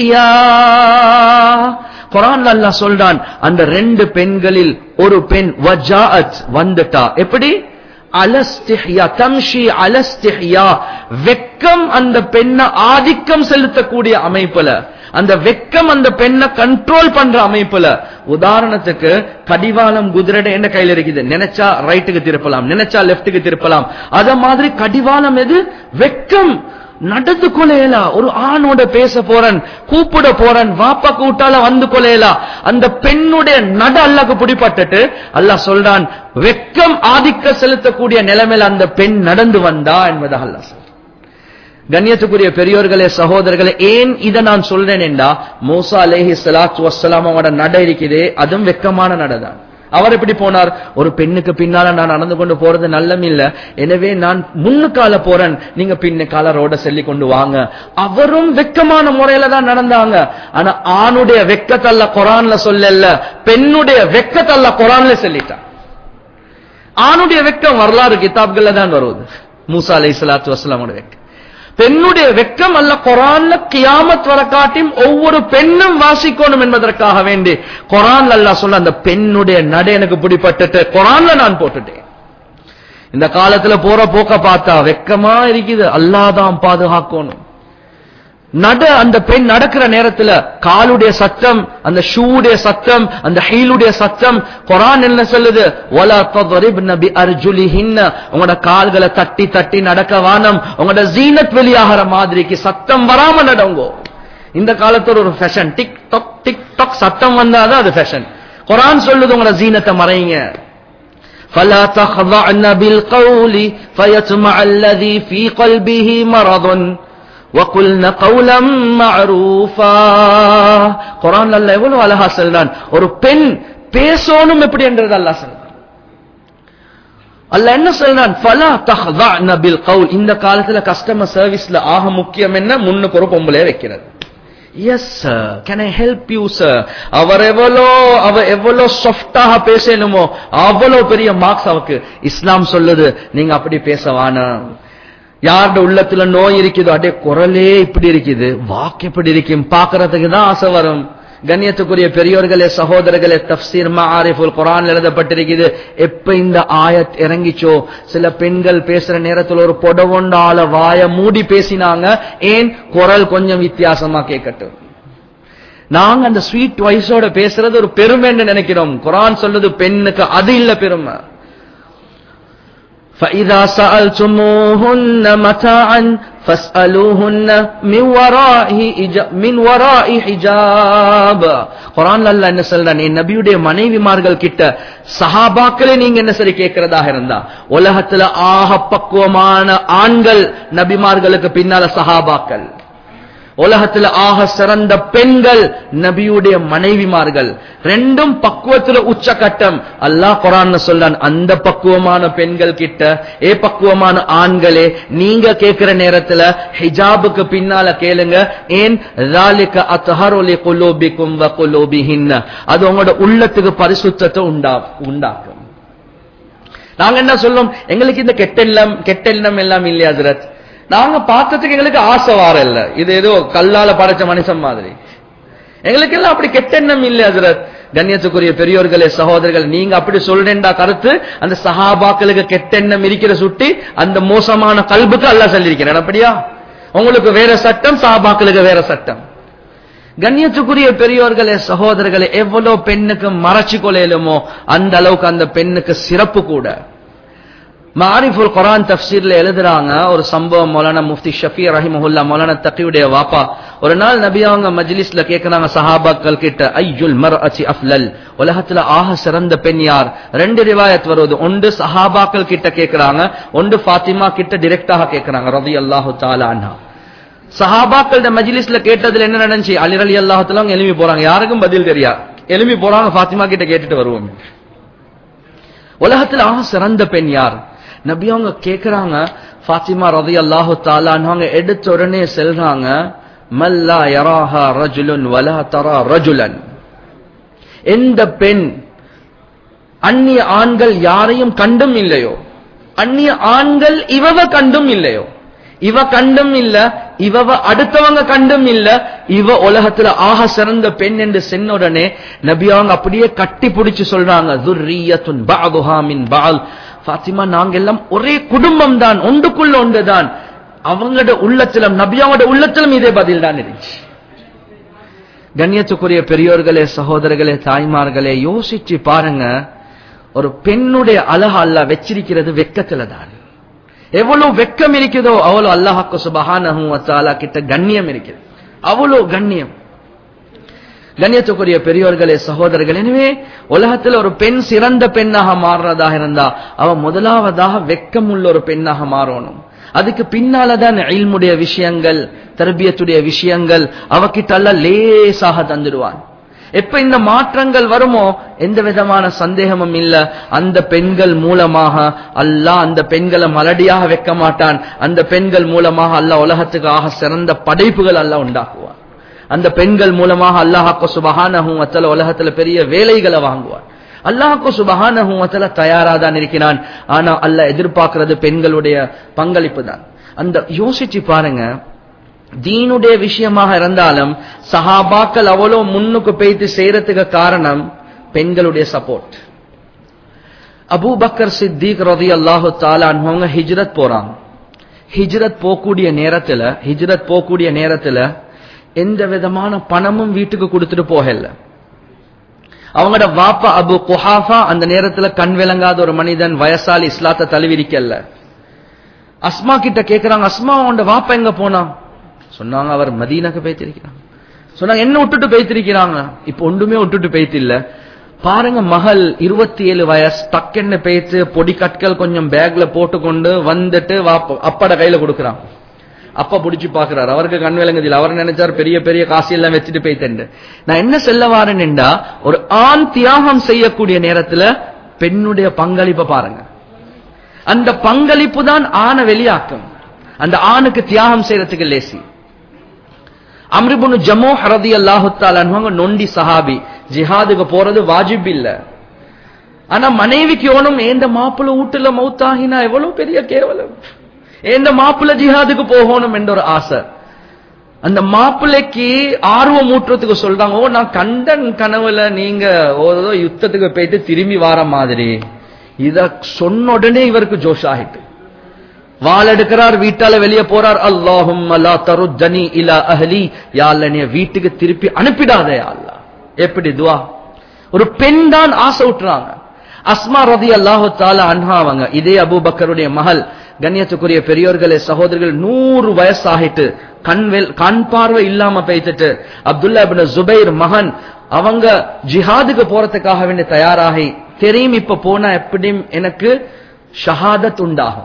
استحياء குரான் அல்லாஹ் சொல்றான் அந்த ரெண்டு பெண்களில் ஒரு பெண் வஜாஅத் வந்துட்டா எப்படி அலஸ்திஹ்யா தம்ஷி அலஸ்திஹ்யா வெக்கம் அந்த பெண்ணை ஆதிக்கம் செலுத்தக்கூடிய அமைப்புல அந்த வெக்கம் அந்த பெண்ணை கண்ட்ரோல் பண்ற அமைப்புல உதாரணத்துக்கு கடிவாளம் குதிரடை என்ன கையில இருக்குது நினைச்சா ரைட்டுக்கு திருப்பலாம் நினைச்சா லெப்டுக்கு திருப்பலாம் அத மாதிரி கடிவாளம் எது வெக்கம் நடந்து கொலையலா ஒரு ஆணோட பேச போறன் கூப்பிட போறன் வாப்பா கூட்டால வந்து கொலையலா அந்த பெண்ணுடைய நட அல்லாக்கு பிடிப்பட்டுட்டு அல்லாஹ் சொல்றான் வெக்கம் ஆதிக்க செலுத்தக்கூடிய நிலைமையில அந்த பெண் நடந்து வந்தா என்பதாக அல்லாஹ் சொல்றான் கண்ணியத்துக்குரிய பெரியோர்களே சகோதரர்களே ஏன் இதை நான் சொல்றேன் என்றா மூசா அலேஹி சலாத்து வசலாம் அவனோட நட இருக்குதே அதுவும் வெக்கமான நடதான் அவர் எப்படி போனார் ஒரு பெண்ணுக்கு பின்னால நான் நடந்து கொண்டு போறது நல்லம் இல்ல எனவே நான் முன்னுக்கால போறேன் நீங்க பின்னுக்கால ரோட சொல்லி கொண்டு வாங்க அவரும் வெக்கமான முறையில தான் நடந்தாங்க ஆனா ஆணுடைய வெக்கத்தல்ல குரான்ல சொல்லல பெண்ணுடைய வெக்கத்தல்ல குரான்ல சொல்லிட்டான் ஆணுடைய வெக்கம் வரலாறு கிதாப்கள்ல தான் வருவது மூசா அலை சலாத்து வசலாமோட வெக்கம் பெண்ணுடைய வெக்கம் அல்ல குரான்ல கியாமத் வர காட்டியும் ஒவ்வொரு பெண்ணும் வாசிக்கணும் என்பதற்காக வேண்டி குரான் அல்லா சொல்ல அந்த பெண்ணுடைய நடை எனக்கு பிடிப்பட்டுட்டு குரான்ல நான் போட்டுட்டேன் இந்த காலத்துல போற போக்க பார்த்தா வெக்கமா இருக்குது அல்லாதான் பாதுகாக்கணும் நட அந்த பெண் நடக்கிற நேரத்துல காலுடைய சத்தம் அந்த ஷூடைய சத்தம் அந்த ஹீலுடைய சத்தம் குரான் என்ன சொல்லுது ஒலா தضربن بارجلهن உங்களோட கால்களை தட்டி தட்டி நடக்க வானம் உங்களோட ஜீனத் வெளியாகிற மாதிரிக்கு சத்தம் வராம நடங்கோ இந்த காலத்துல ஒரு fashion tick tock tick tock சத்தம் வந்தாதான் அது ஃபேஷன் குரான் சொல்லுது உங்களோட ஜீனத்தை மறைங்க فلا تخضعن بالقول فيطمع الذي في قلبه مرض وَقُلْنَ قَوْلًا مَعْرُوفًا குர்ஆன்ல அல்லாஹ் எவ்வளவு அழகா சொல்றான் ஒரு பெண் பேசணும் எப்படி என்றது அல்லாஹ் சொல்றான் அல்லாஹ் என்ன சொல்றான் ஃபலா தஹ்தஅன பில் கவுல் இந்த காலத்துல கஸ்டமர் சர்வீஸ்ல ஆக முக்கியம் என்ன முன்னுக்கு ஒரு பொம்பளைய வைக்கிறது yes sir can I help you sir அவர் எவ்வளோ அவ எவ்வளோ சாஃப்டாக பேசணுமோ அவ்வளவு பெரிய மார்க்ஸ் அவருக்கு இஸ்லாம் சொல்லுது நீங்க அப்படி பேச வேணாம் யாரோட உள்ளத்துல நோய் இருக்குதோ அப்படியே குரலே இப்படி இருக்குது வாக்கு எப்படி இருக்கும் பாக்குறதுக்கு தான் ஆசை வரும் கண்ணியத்துக்குரிய பெரியோர்களே சகோதரர்களே தப்சீர் மாரிஃபுல் குரான் எழுதப்பட்டிருக்குது எப்ப இந்த ஆயத் இறங்கிச்சோ சில பெண்கள் பேசுற நேரத்துல ஒரு பொடவொண்டால வாய மூடி பேசினாங்க ஏன் குரல் கொஞ்சம் வித்தியாசமா கேட்கட்டும் நாங்க அந்த ஸ்வீட் வயசோட பேசுறது ஒரு பெருமைன்னு நினைக்கிறோம் குரான் சொல்லுது பெண்ணுக்கு அது இல்ல பெருமை فإذا سألتموهن متاعا فاسألوهن من وراء من وراء حجاب குரான் அல்ல என்ன சொல்றான் என் நபியுடைய மனைவிமார்கள் கிட்ட சஹாபாக்களே நீங்க என்ன சரி கேட்கிறதாக இருந்தா உலகத்துல ஆக பக்குவமான ஆண்கள் நபிமார்களுக்கு பின்னால சஹாபாக்கள் உலகத்துல ஆக சிறந்த பெண்கள் நபியுடைய மனைவிமார்கள் ரெண்டும் பக்குவத்துல உச்சகட்டம் அல்லாஹ் குரான் சொல்றான் அந்த பக்குவமான பெண்கள் கிட்ட ஏ பக்குவமான ஆண்களே நீங்க கேட்கிற நேரத்துல ஹிஜாபுக்கு பின்னால கேளுங்க ஏன் ذَلِكَ أَطْهَرُ لِقُلُوبِكُمْ وَقُلُوبِهِنَّ அது உங்களோட உள்ளத்துக்கு பரிசுத்தத்தை உண்டா உண்டாக்கும் நாங்க என்ன சொல்லும் எங்களுக்கு இந்த கெட்டெல்லாம் கெட்டெண்ணம் எல்லாம் இல்லையா ஹஜரத் நாங்க பார்த்ததுக்கு எங்களுக்கு ஆசை வார இல்ல இது ஏதோ கல்லால படைச்ச மனுஷன் மாதிரி எங்களுக்கு எல்லாம் அப்படி கெட்டெண்ணம் இல்லை ஹஜரத் கண்ணியத்துக்குரிய பெரியோர்களே சகோதரர்கள் நீங்க அப்படி சொல்றேன்டா கருத்து அந்த சஹாபாக்களுக்கு கெட்டெண்ணம் இருக்கிற சுட்டி அந்த மோசமான கல்புக்கு அல்ல சொல்லியிருக்கிறேன் அப்படியா உங்களுக்கு வேற சட்டம் சஹாபாக்களுக்கு வேற சட்டம் கண்ணியத்துக்குரிய பெரியோர்களே சகோதரர்களே எவ்வளவு பெண்ணுக்கு மறைச்சு கொள்ளையிலுமோ அந்த அளவுக்கு அந்த பெண்ணுக்கு சிறப்பு கூட மாரிஃபுல் குரான் தப்சீர்ல எழுதுறாங்க ஒரு சம்பவம் மௌலானா முஃப்தி ஷஃபி ரஹிமஹுல்லா மௌலானா தக்கியுடைய வாப்பா ஒரு நாள் நபி அவங்க மஜ்லிஸ்ல கேட்கறாங்க சஹாபாக்கள் கிட்ட ஐயுல் மர் அச்சி அஃப்லல் உலகத்துல ஆக சிறந்த பெண் யார் ரெண்டு ரிவாயத் வருவது ஒன்று சஹாபாக்கள் கிட்ட கேட்கறாங்க ஒன்று ஃபாத்திமா கிட்ட டிரெக்டாக கேட்கறாங்க ரதி அல்லாஹு தாலா அன்ஹா சஹாபாக்கள் மஜ்லிஸ்ல கேட்டதுல என்ன நடந்துச்சு அலி அலி அல்லாஹத்துல அவங்க எழுப்பி போறாங்க யாருக்கும் பதில் தெரியா எழுப்பி போறாங்க ஃபாத்திமா கிட்ட கேட்டுட்டு வருவோம் உலகத்துல ஆக சிறந்த பெண் யார் நபி அவங்க கேக்குறாங்க ஃபாத்திமா ரதி அல்லாஹு தாலான்னு எடுத்த உடனே செல்றாங்க மல்லா யராஹா ரஜுலுன் வலா தரா ரஜுலன் எந்த பெண் அந்நிய ஆண்கள் யாரையும் கண்டும் இல்லையோ அந்நிய ஆண்கள் இவவ கண்டும் இல்லையோ இவ கண்டும் இல்ல இவவ அடுத்தவங்க கண்டும் இல்ல இவ உலகத்துல ஆக சிறந்த பெண் என்று சென்ன உடனே நபி அவங்க அப்படியே கட்டி பிடிச்சு சொல்றாங்க துர்ரியத்துன் பாதுஹா மின் பால் ஃபாத்திமா நாங்க எல்லாம் ஒரே குடும்பம் தான் ஒன்றுக்குள்ள ஒன்றுதான் அவங்களோட உள்ளத்திலும் நபியாவோட உள்ளத்திலும் இதே பதில் தான் இருந்துச்சு கண்ணியத்துக்குரிய பெரியோர்களே சகோதரர்களே தாய்மார்களே யோசிச்சு பாருங்க ஒரு பெண்ணுடைய அழக அல்ல வச்சிருக்கிறது வெக்கத்துல தான் எவ்வளவு வெக்கம் இருக்குதோ அவ்வளவு அல்லாஹாக்கு சுபஹானஹு வத்தாலா கிட்ட கண்ணியம் இருக்குது அவ்வளவு கண்ணியம் கண்ணியத்துக்குரிய பெரியோர்களே சகோதரர்கள் எனவே உலகத்தில் ஒரு பெண் சிறந்த பெண்ணாக மாறுறதாக இருந்தா அவ முதலாவதாக வெக்கம் உள்ள ஒரு பெண்ணாக மாறணும் அதுக்கு பின்னாலதான் இல்முடைய விஷயங்கள் தர்பியத்துடைய விஷயங்கள் அவகிட்ட அல்ல லேசாக தந்துடுவான் எப்ப இந்த மாற்றங்கள் வருமோ எந்த விதமான சந்தேகமும் இல்ல அந்த பெண்கள் மூலமாக அல்லாஹ் அந்த பெண்களை மலடியாக வைக்க மாட்டான் அந்த பெண்கள் மூலமாக அல்லாஹ் உலகத்துக்கு ஆக சிறந்த படைப்புகள் அல்லாஹ் உண்டாக்குவான் அந்த பெண்கள் மூலமாக அல்லாஹாக்கு சுபஹானஹும் வத்தல உலகத்துல பெரிய வேலைகளை வாங்குவான் அல்லாஹாக்கு சுபஹானஹும் வத்தல தயாரா தான் இருக்கிறான் ஆனா அல்லாஹ் எதிர்பார்க்கிறது பெண்களுடைய பங்களிப்பு தான் அந்த யோசிச்சு பாருங்க தீனுடைய விஷயமாக இருந்தாலும் சஹாபாக்கள் அவ்வளோ முன்னுக்கு போய்த்து செய்யறதுக்கு காரணம் பெண்களுடைய சப்போர்ட் அபூபக்கர் சித்திக் ரதி அல்லாஹு தாலான்வங்க ஹிஜ்ரத் போறாங்க ஹிஜ்ரத் போகக்கூடிய நேரத்துல ஹிஜ்ரத் போகக்கூடிய நேரத்துல எந்த விதமான பணமும் வீட்டுக்கு கொடுத்துட்டு போகல அவங்களோட வாப்பா அபு குஹாஃபா அந்த நேரத்துல கண் விளங்காத ஒரு மனிதன் வயசால் இஸ்லாத்தை தழுவிரிக்கல அஸ்மா கிட்ட கேக்குறாங்க அஸ்மா உண்ட வாப்பா எங்க போனா சொன்னாங்க அவர் மதீனாக்கு பேத்திருக்கிறாங்க சொன்னாங்க என்ன விட்டுட்டு பேத்திருக்கிறாங்க இப்ப ஒன்றுமே விட்டுட்டு பேத்து இல்ல பாருங்க மகள் இருபத்தி ஏழு வயசு டக்குன்னு பேத்து பொடி கற்கள் கொஞ்சம் பேக்ல போட்டுக்கொண்டு வந்துட்டு அப்பாட கையில கொடுக்குறாங்க அப்பா புடிச்சு பாக்குறாரு அவருக்கு கண் விளங்குதில்ல அவர் நினைச்சார் பெரிய பெரிய காசு எல்லாம் வச்சுட்டு போய்த்தண்டு நான் என்ன செல்ல வாரேன்டா ஒரு ஆண் தியாகம் செய்யக்கூடிய நேரத்துல பெண்ணுடைய பங்களிப்பை பாருங்க அந்த பங்களிப்பு தான் ஆணை வெளியாக்கும் அந்த ஆணுக்கு தியாகம் செய்யறதுக்கு லேசி அம்ரிபுனு ஜமோ ஹரதி அல்லாஹுத்தாலன்வங்க நொண்டி சஹாபி ஜிஹாதுக்கு போறது வாஜிப் இல்ல ஆனா மனைவிக்கு ஓனும் ஏந்த மாப்பிள்ள வீட்டுல மௌத்தாகினா எவ்வளவு பெரிய கேவலம் ஏந்த மாப்பிள்ள ஜிஹாதுக்கு போகணும் என்ற ஒரு ஆசை அந்த மாப்பிள்ளைக்கு ஆர்வம் ஊட்டுறதுக்கு சொல்றாங்க ஓ நான் கண்டன் கனவுல நீங்க ஒரு யுத்தத்துக்கு போயிட்டு திரும்பி வார மாதிரி இத சொன்ன உடனே இவருக்கு ஜோஷ் ஆகிட்டு வாள் எடுக்கிறார் வீட்டால வெளியே போறார் அல்லாஹும் அல்லா தருஜனி இலா அஹலி யாழ்ல நீ வீட்டுக்கு திருப்பி அனுப்பிடாதே அல்லா எப்படி துவா ஒரு பெண் தான் ஆசை விட்டுறாங்க அஸ்மா ரதி அல்லாஹு தாலா அன்ஹாவங்க இதே அபூபக்கருடைய மகள் கண்ணியத்துக்குரிய பெரியோர்களே சகோதரர்கள் நூறு வயசாகிட்டு கண்வெல் கண் பார்வை இல்லாம பேய்த்துட்டு அப்துல்லா பின் ஜுபைர் மகன் அவங்க ஜிஹாதுக்கு போறதுக்காக வேண்டி தயாராகி தெரியும் இப்ப போனா எப்படியும் எனக்கு ஷஹாதத் உண்டாகும்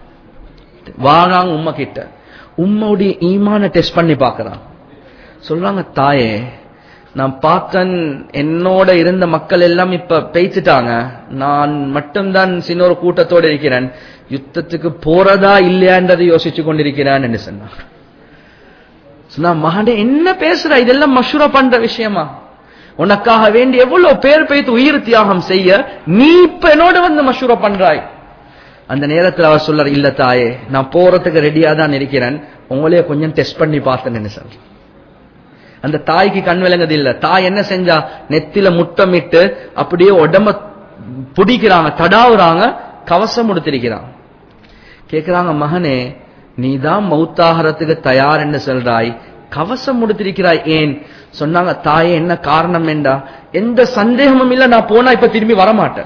வாராங்க உம்மா கிட்ட உம்மாவுடைய ஈமான டெஸ்ட் பண்ணி பாக்குறான் சொல்றாங்க தாயே நான் பார்த்தன் என்னோட இருந்த மக்கள் எல்லாம் இப்ப பேய்த்துட்டாங்க நான் மட்டும்தான் சின்ன ஒரு கூட்டத்தோடு இருக்கிறேன் யுத்தத்துக்கு போறதா இல்லையான்றதை யோசிச்சு கொண்டிருக்கிறான் என்று சொன்னான் சொன்னா மகனே என்ன பேசுற இதெல்லாம் மஷூரா பண்ற விஷயமா உனக்காக வேண்டி எவ்வளவு பேர் பேய்த்து உயிர் தியாகம் செய்ய நீ இப்ப என்னோட வந்து மஷூரா பண்றாய் அந்த நேரத்தில் அவர் சொல்றார் இல்ல தாயே நான் போறதுக்கு ரெடியா தான் இருக்கிறேன் உங்களையே கொஞ்சம் டெஸ்ட் பண்ணி பார்த்தேன்னு சொல்ற அந்த தாய்க்கு கண் விளங்குது இல்ல தாய் என்ன செஞ்சா நெத்தில முட்டமிட்டு அப்படியே உடம்ப பிடிக்கிறாங்க தடாவுறாங்க கவசம் கொடுத்திருக்கிறான் கேக்குறாங்க மகனே நீதான் மௌத்தாகிறதுக்கு தயார் என்று சொல்றாய் கவசம் முடித்திருக்கிறாய் ஏன் சொன்னாங்க தாயே என்ன காரணம் என்றா எந்த சந்தேகமும் இல்ல நான் போனா இப்ப திரும்பி வரமாட்டேன்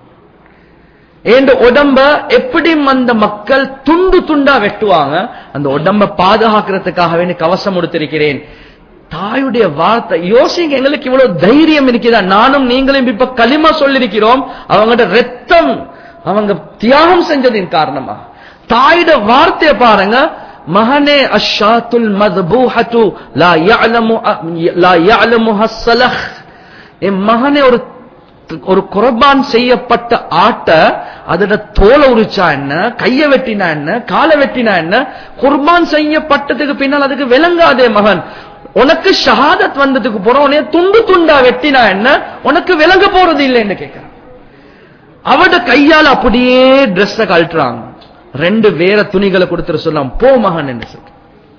என் உடம்ப எப்படி அந்த மக்கள் துண்டு துண்டா வெட்டுவாங்க அந்த உடம்ப பாதுகாக்கிறதுக்காக வேண்டி கவசம் கொடுத்திருக்கிறேன் தாயுடைய வார்த்தை யோசிங்க எங்களுக்கு இவ்வளவு தைரியம் இருக்கிறதா நானும் நீங்களும் இப்ப களிமா சொல்லிருக்கிறோம் அவங்களோட ரத்தம் அவங்க தியாகம் செஞ்சதின் காரணமா தாயோட வார்த்தையை பாருங்க மகனே அஷாத்துல் மத்பூஹத்து லா யஅலமு லா யஅலமுஹ ஸலஹ் என் மகனே ஒரு ஒரு குர்பான் செய்யப்பட்ட ஆட்டை அதோட தோலை உரிச்சா என்ன கைய வெட்டினா என்ன காலை வெட்டினா என்ன குர்பான் செய்யப்பட்டதுக்கு பின்னால் அதுக்கு விளங்காதே மகன் உனக்கு ஷஹாதத் வந்ததுக்கு போற உனைய துண்டு துண்டா வெட்டினா என்ன உனக்கு விளங்க போறது இல்லைன்னு கேட்கிறான் அவட கையால அப்படியே ட்ரெஸ்ஸ கழட்டுறாங்க ரெண்டு வேற துணிகளை கொடுத்துட்டு சொல்லலாம் போ மகன் என்று சொல்லி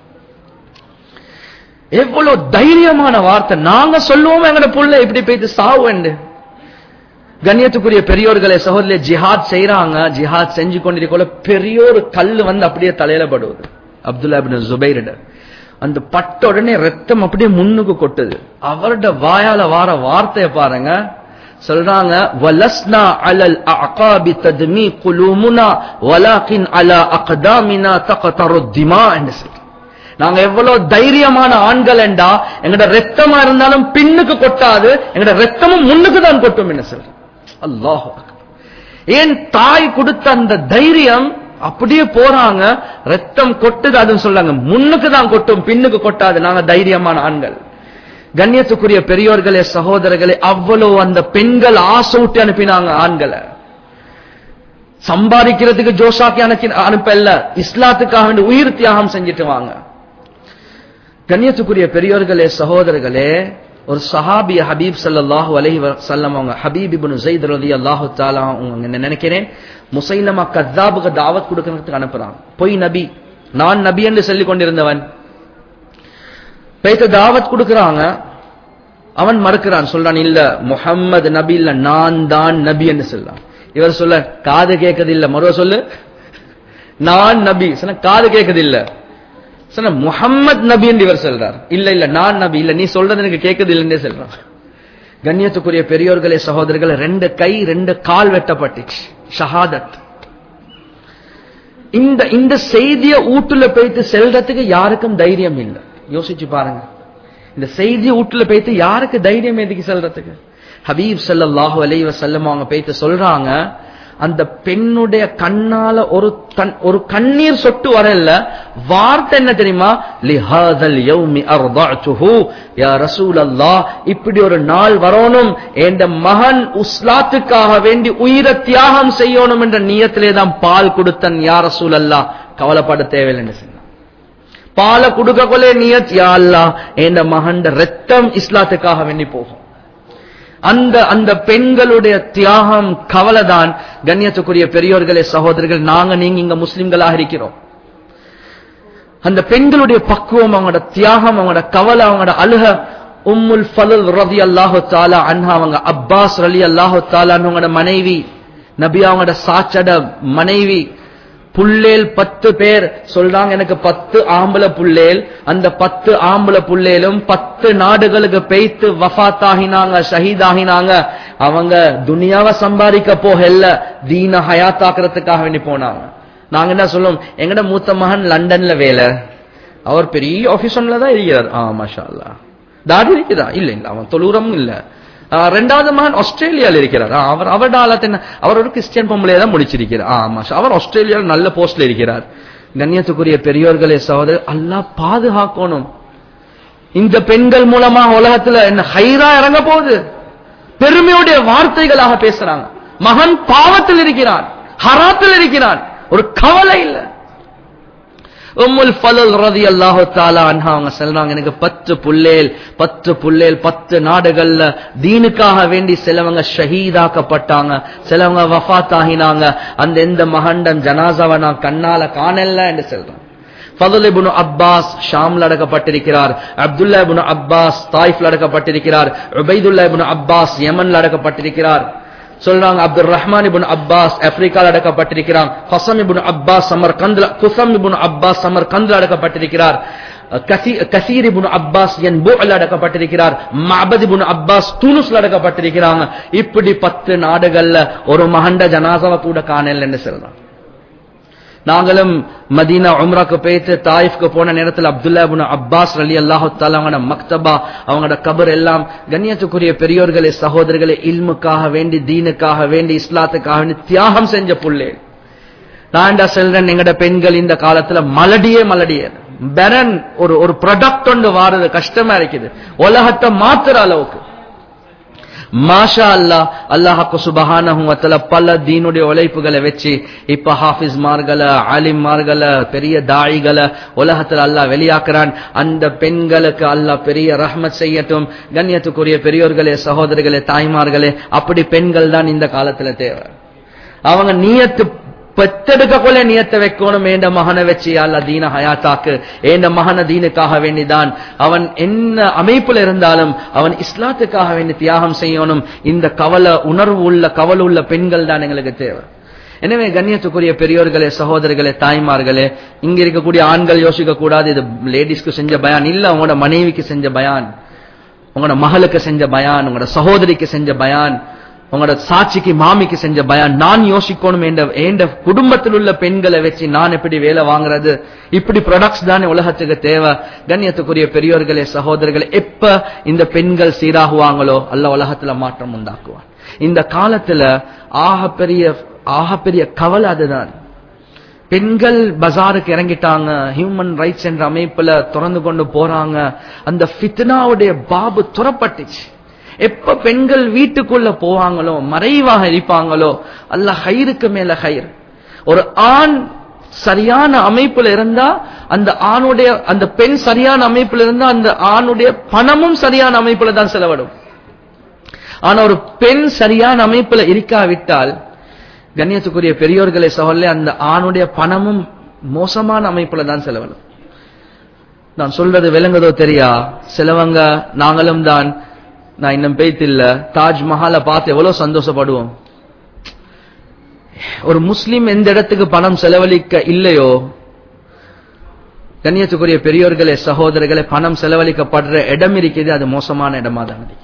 எவ்வளவு தைரியமான வார்த்தை நாங்க சொல்லுவோம் எங்கட புள்ள இப்படி போயிட்டு சாவு என்று கண்ணியத்துக்குரிய பெரியோர்களை சகோதரிய ஜிஹாத் செய்யறாங்க ஜிஹாத் செஞ்சு கொண்டிருக்கோல பெரிய ஒரு கல்லு வந்து அப்படியே தலையில படுவது அப்துல்லா பின் ஜுபைரிட அந்த பட்ட உடனே ரத்தம் அப்படியே முன்னுக்கு கொட்டுது அவரோட வாயால வார வார்த்தைய பாருங்க சொல்றாங்க வலஸ்னா அலல் அகாபி தத்மி குலூமுனா வலாக்கின் அலா அக்தாமினா தகதரு திமா என்று சொல்லி நாங்க எவ்வளவு தைரியமான ஆண்கள் என்றா எங்கட ரத்தமா இருந்தாலும் பின்னுக்கு கொட்டாது எங்கட ரத்தமும் முன்னுக்கு தான் கொட்டும் என்ன சொல்ற அல்லாஹ் ஏன் தாய் கொடுத்த அந்த தைரியம் அப்படியே போறாங்க ரத்தம் கொட்டுது அதுன்னு சொல்றாங்க முன்னுக்கு தான் கொட்டும் பின்னுக்கு கொட்டாது நாங்க தைரியமான ஆண்கள் கண்ணியத்துக்குரிய பெரியோர்களே சகோதரர்களே அவ்வளவு அந்த பெண்கள் ஆசை அனுப்பினாங்க ஆண்களை சம்பாதிக்கிறதுக்கு ஜோஷாக்கி அனுப்பி அனுப்பல இஸ்லாத்துக்காக வேண்டி உயிர் தியாகம் செஞ்சுட்டு வாங்க கண்ணியத்துக்குரிய பெரியோர்களே சகோதரர்களே ஒரு சஹாபி ஹபீப் சல்லாஹூ அலஹி வசல்லம் அவங்க ஹபீப் இப்னு ஜெயித் ரலி அல்லாஹு தாலா அவங்க நினைக்கிறேன் முசைலமா கத்தாபுக்கு தாவத் கொடுக்கறதுக்கு அனுப்புறான் பொய் நபி நான் நபி என்று சொல்லிக் கொண்டிருந்தவன் பேத்த தாவத் கொடுக்கறாங்க அவன் மறுக்கிறான் சொல்றான் இல்ல முஹம்மது நபி இல்ல நான் தான் நபி என்று சொல்றான் இவர் சொல்ல காது கேட்கது இல்ல மறுவ சொல்லு நான் நபி சொன்ன காது கேட்கது இல்ல சொன்ன முஹம்மத் நபி என்று இவர் சொல்றார் இல்ல இல்ல நான் நபி இல்ல நீ சொல்றது எனக்கு கேட்கது இல்லைன்னே சொல்றான் கண்ணியத்துக்குரிய பெரியோர்களே சகோதரர்களே ரெண்டு கை ரெண்டு கால் வெட்டப்பட்டுச்சு ஷஹாதத் இந்த இந்த செய்திய ஊட்டுல போயிட்டு செல்றதுக்கு யாருக்கும் தைரியம் இல்லை யோசிச்சு பாருங்க இந்த செய்தி வீட்டுல போயிட்டு யாருக்கு தைரியம் எதுக்கு சொல்றதுக்கு ஹபீப் சல்லாஹு அலைவ செல்லம் அவங்க போயிட்டு சொல்றாங்க அந்த பெண்ணுடைய கண்ணால ஒரு தன் ஒரு கண்ணீர் சொட்டு வரல வார்த்தை என்ன தெரியுமா லிஹாதல் யௌமி அர்தஅதுஹு யா ரசூலல்லாஹ் இப்படி ஒரு நாள் வரணும் என்ற மகன் உஸ்லாத்துக்காக வேண்டி உயிரை தியாகம் செய்யணும் என்ற நியத்திலே தான் பால் கொடுத்தன் யா ரசூலல்லாஹ் கவலைப்பட தேவையில்லை சொன்னான் பாலை கொடுக்க கொள்ளே நியத் யா அல்லா என்ற மகன் ரத்தம் இஸ்லாத்துக்காக வேண்டி போகும் அந்த அந்த பெண்களுடைய தியாகம் கவலைதான் கண்ணியத்துக்குரிய பெரியோர்களே சகோதரர்கள் நாங்க நீங்க இங்க முஸ்லிம்களாக இருக்கிறோம் அந்த பெண்களுடைய பக்குவம் அவங்களோட தியாகம் அவங்களோட கவலை அவங்களோட அழுக உம்முல் ஃபலல் ரதி அல்லாஹு தாலா அன்ஹா அவங்க அப்பாஸ் ரலி அல்லாஹு தாலா அவங்களோட மனைவி நபி அவங்களோட சாச்சட மனைவி புள்ளேல் பத்து பேர் சொல்றாங்க எனக்கு பத்து ஆம்பளை புள்ளேல் அந்த பத்து ஆம்பளை புள்ளேலும் பத்து நாடுகளுக்கு பெய்த்து வஃத்தாகினாங்க ஷஹீதாகினாங்க அவங்க துனியாவை சம்பாதிக்க போகல தீன ஹயாத்தாக்குறதுக்காக வேண்டி போனாங்க நாங்க என்ன சொல்லுவோம் எங்கட மூத்த மகன் லண்டன்ல வேலை அவர் பெரிய ஆபீஸ் தான் இருக்கிறார் ஆ மாஷா அல்லா தாடி இருக்குதா இல்ல இல்ல அவன் தொழுறமும் இல்ல ரெண்டாவது மகன் ஆஸ்திரேலியால இருக்கிறார் அவர் அவரோட ஆளத்தை என்ன அவர் ஒரு கிறிஸ்டியன் பொம்பளையை தான் முடிச்சிருக்கிறார் ஆமா அவர் ஆஸ்திரேலியாவில் நல்ல போஸ்ட்ல இருக்கிறார் கண்ணியத்துக்குரிய பெரியோர்களே சகோதரர் அல்லாஹ் பாதுகாக்கணும் இந்த பெண்கள் மூலமா உலகத்துல என்ன ஹைரா இறங்க போகுது பெருமையுடைய வார்த்தைகளாக பேசுறாங்க மகன் பாவத்தில் இருக்கிறான் ஹராத்தில் இருக்கிறான் ஒரு கவலை இல்லை உம்முல் ஃபலல் ரதி அல்லாஹு தாலா அன்ஹா அவங்க சொல்றாங்க எனக்கு பத்து புள்ளேல் பத்து புள்ளேல் பத்து நாடுகள்ல தீனுக்காக வேண்டி சிலவங்க ஷஹீதாக்கப்பட்டாங்க சிலவங்க வஃத் ஆகினாங்க அந்த எந்த மகண்டம் ஜனாசாவை நான் கண்ணால காணல என்று சொல்றேன் ஃபதுல் இப்னு அப்பாஸ் ஷாம்ல அடக்கப்பட்டிருக்கிறார் அப்துல்லா இப்னு அப்பாஸ் தாயிஃப்ல அடக்கப்பட்டிருக்கிறார் உபைதுல்லா இப்னு அப்பாஸ் யமன்ல அடக்கப்பட்டிருக்கிறார் சொல்றாங்க அப்துல் ரஹ்மான் இபுன் அப்பாஸ் ஆப்பிரிக்கால அடக்கப்பட்டிருக்கிறான் ஹசம் இபுன் அப்பாஸ் சமர் கந்திர குசம் இபுன் அப்பாஸ் சமர் கந்திர அடக்கப்பட்டிருக்கிறார் கசீர் இபுன் அப்பாஸ் என் பூல அடக்கப்பட்டிருக்கிறார் மபத் இபுன் அப்பாஸ் தூனுஸ்ல அடக்கப்பட்டிருக்கிறாங்க இப்படி பத்து நாடுகள்ல ஒரு மகண்ட ஜனாசாவை கூட காணல என்று சொல்றான் நாங்களும் மதீனா உம்ராக்கு போயிட்டு தாயிஃப்க்கு போன நேரத்தில் அப்துல்லா இப்னு அப்பாஸ் அலி அல்லாஹு அவங்களோட மக்தபா அவங்களோட கபர் எல்லாம் கண்ணியத்துக்குரிய பெரியோர்களே சகோதரர்களே இல்முக்காக வேண்டி தீனுக்காக வேண்டி இஸ்லாத்துக்காக வேண்டி தியாகம் செஞ்ச புள்ளே நான் சொல்றேன் எங்கட பெண்கள் இந்த காலத்துல மலடியே மலடியே பெரன் ஒரு ஒரு ப்ராடக்ட் ஒன்று வாரது கஷ்டமா இருக்குது உலகத்தை மாத்துற அளவுக்கு மாஷா அல்லாஹ் அல்லாஹாக்கு சுபஹானஹு வத்தல பல தீனுடைய உழைப்புகளை வச்சு இப்ப ஹாஃபிஸ்மார்களை ஆலிம்மார்களை பெரிய தாயிகளை உலகத்துல அல்லாஹ் வெளியாக்குறான் அந்த பெண்களுக்கு அல்லாஹ் பெரிய ரஹ்மத் செய்யட்டும் கண்ணியத்துக்குரிய பெரியோர்களே சகோதரர்களே தாய்மார்களே அப்படி பெண்கள் தான் இந்த காலத்துல தேவை அவங்க நீயத்து பெத்தெடுக்க கொள்ள நியத்தை வைக்கணும் ஏண்ட மகனை வச்சு அல்ல தீன ஹயாத்தாக்கு ஏண்ட மகன தீனுக்காக வேண்டிதான் அவன் என்ன அமைப்புல இருந்தாலும் அவன் இஸ்லாத்துக்காக வேண்டி தியாகம் செய்யணும் இந்த கவலை உணர்வு உள்ள கவலை உள்ள பெண்கள் தான் எங்களுக்கு தேவை எனவே கண்ணியத்துக்குரிய பெரியோர்களே சகோதரர்களே தாய்மார்களே இங்க இருக்கக்கூடிய ஆண்கள் யோசிக்க கூடாது இது லேடிஸ்க்கு செஞ்ச பயான் இல்ல உங்களோட மனைவிக்கு செஞ்ச பயான் உங்களோட மகளுக்கு செஞ்ச பயான் உங்களோட சகோதரிக்கு செஞ்ச பயான் உங்களோட சாட்சிக்கு மாமிக்கு செஞ்ச பயான் நான் யோசிக்கணும் என்ற என்ற குடும்பத்தில் உள்ள பெண்களை வச்சு நான் எப்படி வேலை வாங்குறது இப்படி ப்ராடக்ட்ஸ் தானே உலகத்துக்கு தேவை கண்ணியத்துக்குரிய பெரியோர்களே சகோதரர்களே எப்ப இந்த பெண்கள் சீராகுவாங்களோ அல்ல உலகத்துல மாற்றம் உண்டாக்குவான் இந்த காலத்துல ஆக பெரிய ஆக பெரிய கவலை அதுதான் பெண்கள் பஜாருக்கு இறங்கிட்டாங்க ஹியூமன் ரைட்ஸ் என்ற அமைப்புல திறந்து கொண்டு போறாங்க அந்த ஃபித்னாவுடைய பாபு துறப்பட்டுச்சு எப்ப பெண்கள் வீட்டுக்குள்ள போவாங்களோ மறைவாக இருப்பாங்களோ அல்ல ஹைருக்கு மேல ஹைர் ஒரு ஆண் சரியான அமைப்புல இருந்தா அந்த ஆணுடைய அந்த பெண் சரியான அமைப்புல இருந்தா அந்த ஆணுடைய பணமும் சரியான அமைப்புல தான் செலவிடும் ஆனா ஒரு பெண் சரியான அமைப்புல இருக்காவிட்டால் கண்ணியத்துக்குரிய பெரியோர்களை சகோதரே அந்த ஆணுடைய பணமும் மோசமான அமைப்புல தான் செலவிடும் நான் சொல்றது விளங்குதோ தெரியா சிலவங்க நாங்களும் தான் நான் இன்னும் பெய்த்தில்ல தாஜ்மஹாலை பார்த்து எவ்வளவு சந்தோஷப்படுவோம் ஒரு முஸ்லிம் எந்த இடத்துக்கு பணம் செலவழிக்க இல்லையோ கண்ணியத்துக்குரிய பெரியோர்களே சகோதரர்களே பணம் செலவழிக்கப்படுற இடம் இருக்குது அது மோசமான இடமா தான் இருக்கு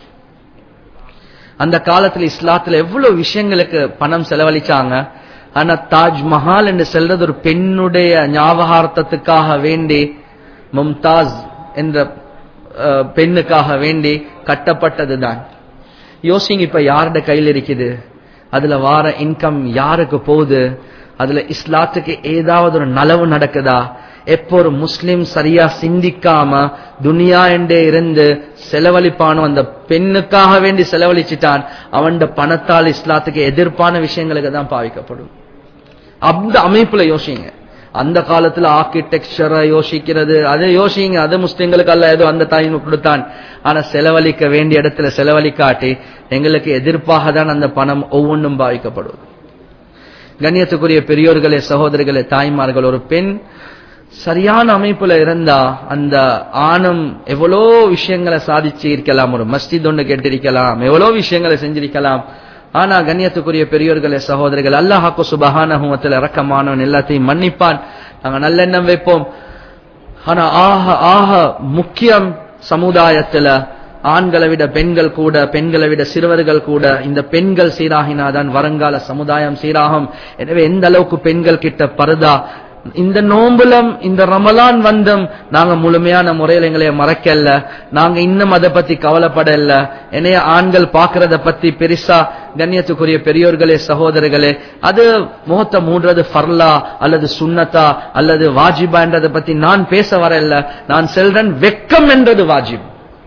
அந்த காலத்துல இஸ்லாத்துல எவ்வளவு விஷயங்களுக்கு பணம் செலவழிச்சாங்க ஆனா தாஜ்மஹால் என்று செல்றது ஒரு பெண்ணுடைய ஞாபகார்த்தத்துக்காக வேண்டி மும்தாஸ் என்ற பெண்ணுக்காக வேண்டி கட்டப்பட்டதுதான் யோசிங்க இப்ப யாருடைய கையில் இருக்குது அதுல வார இன்கம் யாருக்கு போகுது அதுல இஸ்லாத்துக்கு ஏதாவது ஒரு நலவு நடக்குதா எப்போ ஒரு முஸ்லிம் சரியா சிந்திக்காம துனியா என்றே இருந்து செலவழிப்பானோ அந்த பெண்ணுக்காக வேண்டி செலவழிச்சிட்டான் அவன் பணத்தால் இஸ்லாத்துக்கு எதிர்ப்பான விஷயங்களுக்கு தான் பாவிக்கப்படும் அந்த அமைப்புல யோசிங்க அந்த காலத்துல ஆர்கிடெக்சரை யோசிக்கிறது அதை யோசிங்க அது முஸ்லிம்களுக்கு அல்ல ஏதோ அந்த டைம் கொடுத்தான் ஆனா செலவழிக்க வேண்டிய இடத்துல செலவழிக்காட்டி எங்களுக்கு எதிர்ப்பாக தான் அந்த பணம் ஒவ்வொன்றும் பாவிக்கப்படுவது கண்ணியத்துக்குரிய பெரியோர்களே சகோதரிகளே தாய்மார்கள் ஒரு பெண் சரியான அமைப்புல இருந்தா அந்த ஆணும் எவ்வளோ விஷயங்களை சாதிச்சு இருக்கலாம் ஒரு மஸ்ஜித் ஒன்று கேட்டிருக்கலாம் எவ்வளோ விஷயங்களை செஞ்சிருக்கலாம் ஆனா கண்ணியத்துக்குரிய பெரியோர்களே சகோதரிகள் அல்லாஹாக்கு சுபகானத்துல இறக்கமானவன் எல்லாத்தையும் மன்னிப்பான் நாங்க நல்லெண்ணம் வைப்போம் ஆனா ஆக ஆக முக்கியம் சமுதாயத்துல ஆண்களை விட பெண்கள் கூட பெண்களை விட சிறுவர்கள் கூட இந்த பெண்கள் சீராகினாதான் வருங்கால சமுதாயம் சீராகும் எனவே எந்த அளவுக்கு பெண்கள் கிட்ட பருதா இந்த நோம்புலம் இந்த ரமலான் வந்தம் நாங்க முழுமையான முறையில் எங்களை மறக்கல நாங்க இன்னும் அதை பத்தி கவலைப்படல என்னைய ஆண்கள் பாக்குறத பத்தி பெருசா கண்ணியத்துக்குரிய பெரியோர்களே சகோதரர்களே அது முகத்தை மூடுறது ஃபர்லா அல்லது சுன்னத்தா அல்லது வாஜிபான்றதை பத்தி நான் பேச வரல நான் செல்றேன் வெக்கம் என்றது வாஜிப்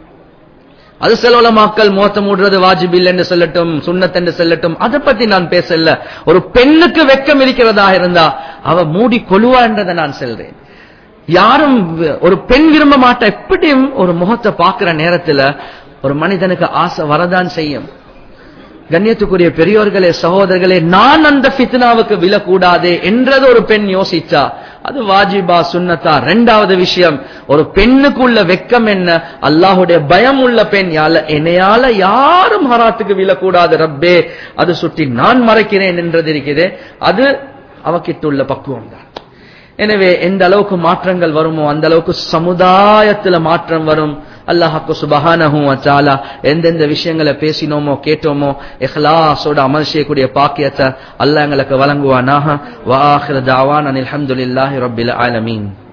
அது செலவுல மக்கள் மோத்த மூடுறது வாஜிப் என்று சொல்லட்டும் சுண்ணத் என்று சொல்லட்டும் அதை பத்தி நான் பேசல ஒரு பெண்ணுக்கு வெக்கம் இருக்கிறதா இருந்தா அவ மூடி கொழுவா என்றதை நான் செல்றேன் யாரும் ஒரு பெண் விரும்ப மாட்டா எப்படியும் ஒரு முகத்தை பார்க்கிற நேரத்துல ஒரு மனிதனுக்கு ஆசை வரதான் செய்யும் கண்ணியத்துக்குரிய பெரியோர்களே சகோதரர்களே நான் அந்த ஃபித்னாவுக்கு விழக்கூடாதே என்றது ஒரு பெண் யோசிச்சா அது வாஜிபா சுன்னத்தா ரெண்டாவது விஷயம் ஒரு பெண்ணுக்குள்ள வெக்கம் என்ன அல்லாஹுடைய பயம் உள்ள பெண் யால என்னையால யாரும் ஹராத்துக்கு விழக்கூடாது ரப்பே அது சுட்டி நான் மறைக்கிறேன் என்றது இருக்குது அது அவகிட்ட உள்ள பக்குவம் தான் எனவே எந்த அளவுக்கு மாற்றங்கள் வருமோ அந்த அளவுக்கு சமுதாயத்துல மாற்றம் வரும் அல்லாஹாக்கு சுபஹானஹு வச்சாலா எந்தெந்த விஷயங்களை பேசினோமோ கேட்டோமோ இஹ்லாஸோட அமல் செய்யக்கூடிய பாக்கியத்தை அல்லாஹ் எங்களுக்கு வழங்குவானாக வாஹிர தாவான் அனில் அல்ஹம்துலில்லாஹி ரப்பில் ஆலமீன்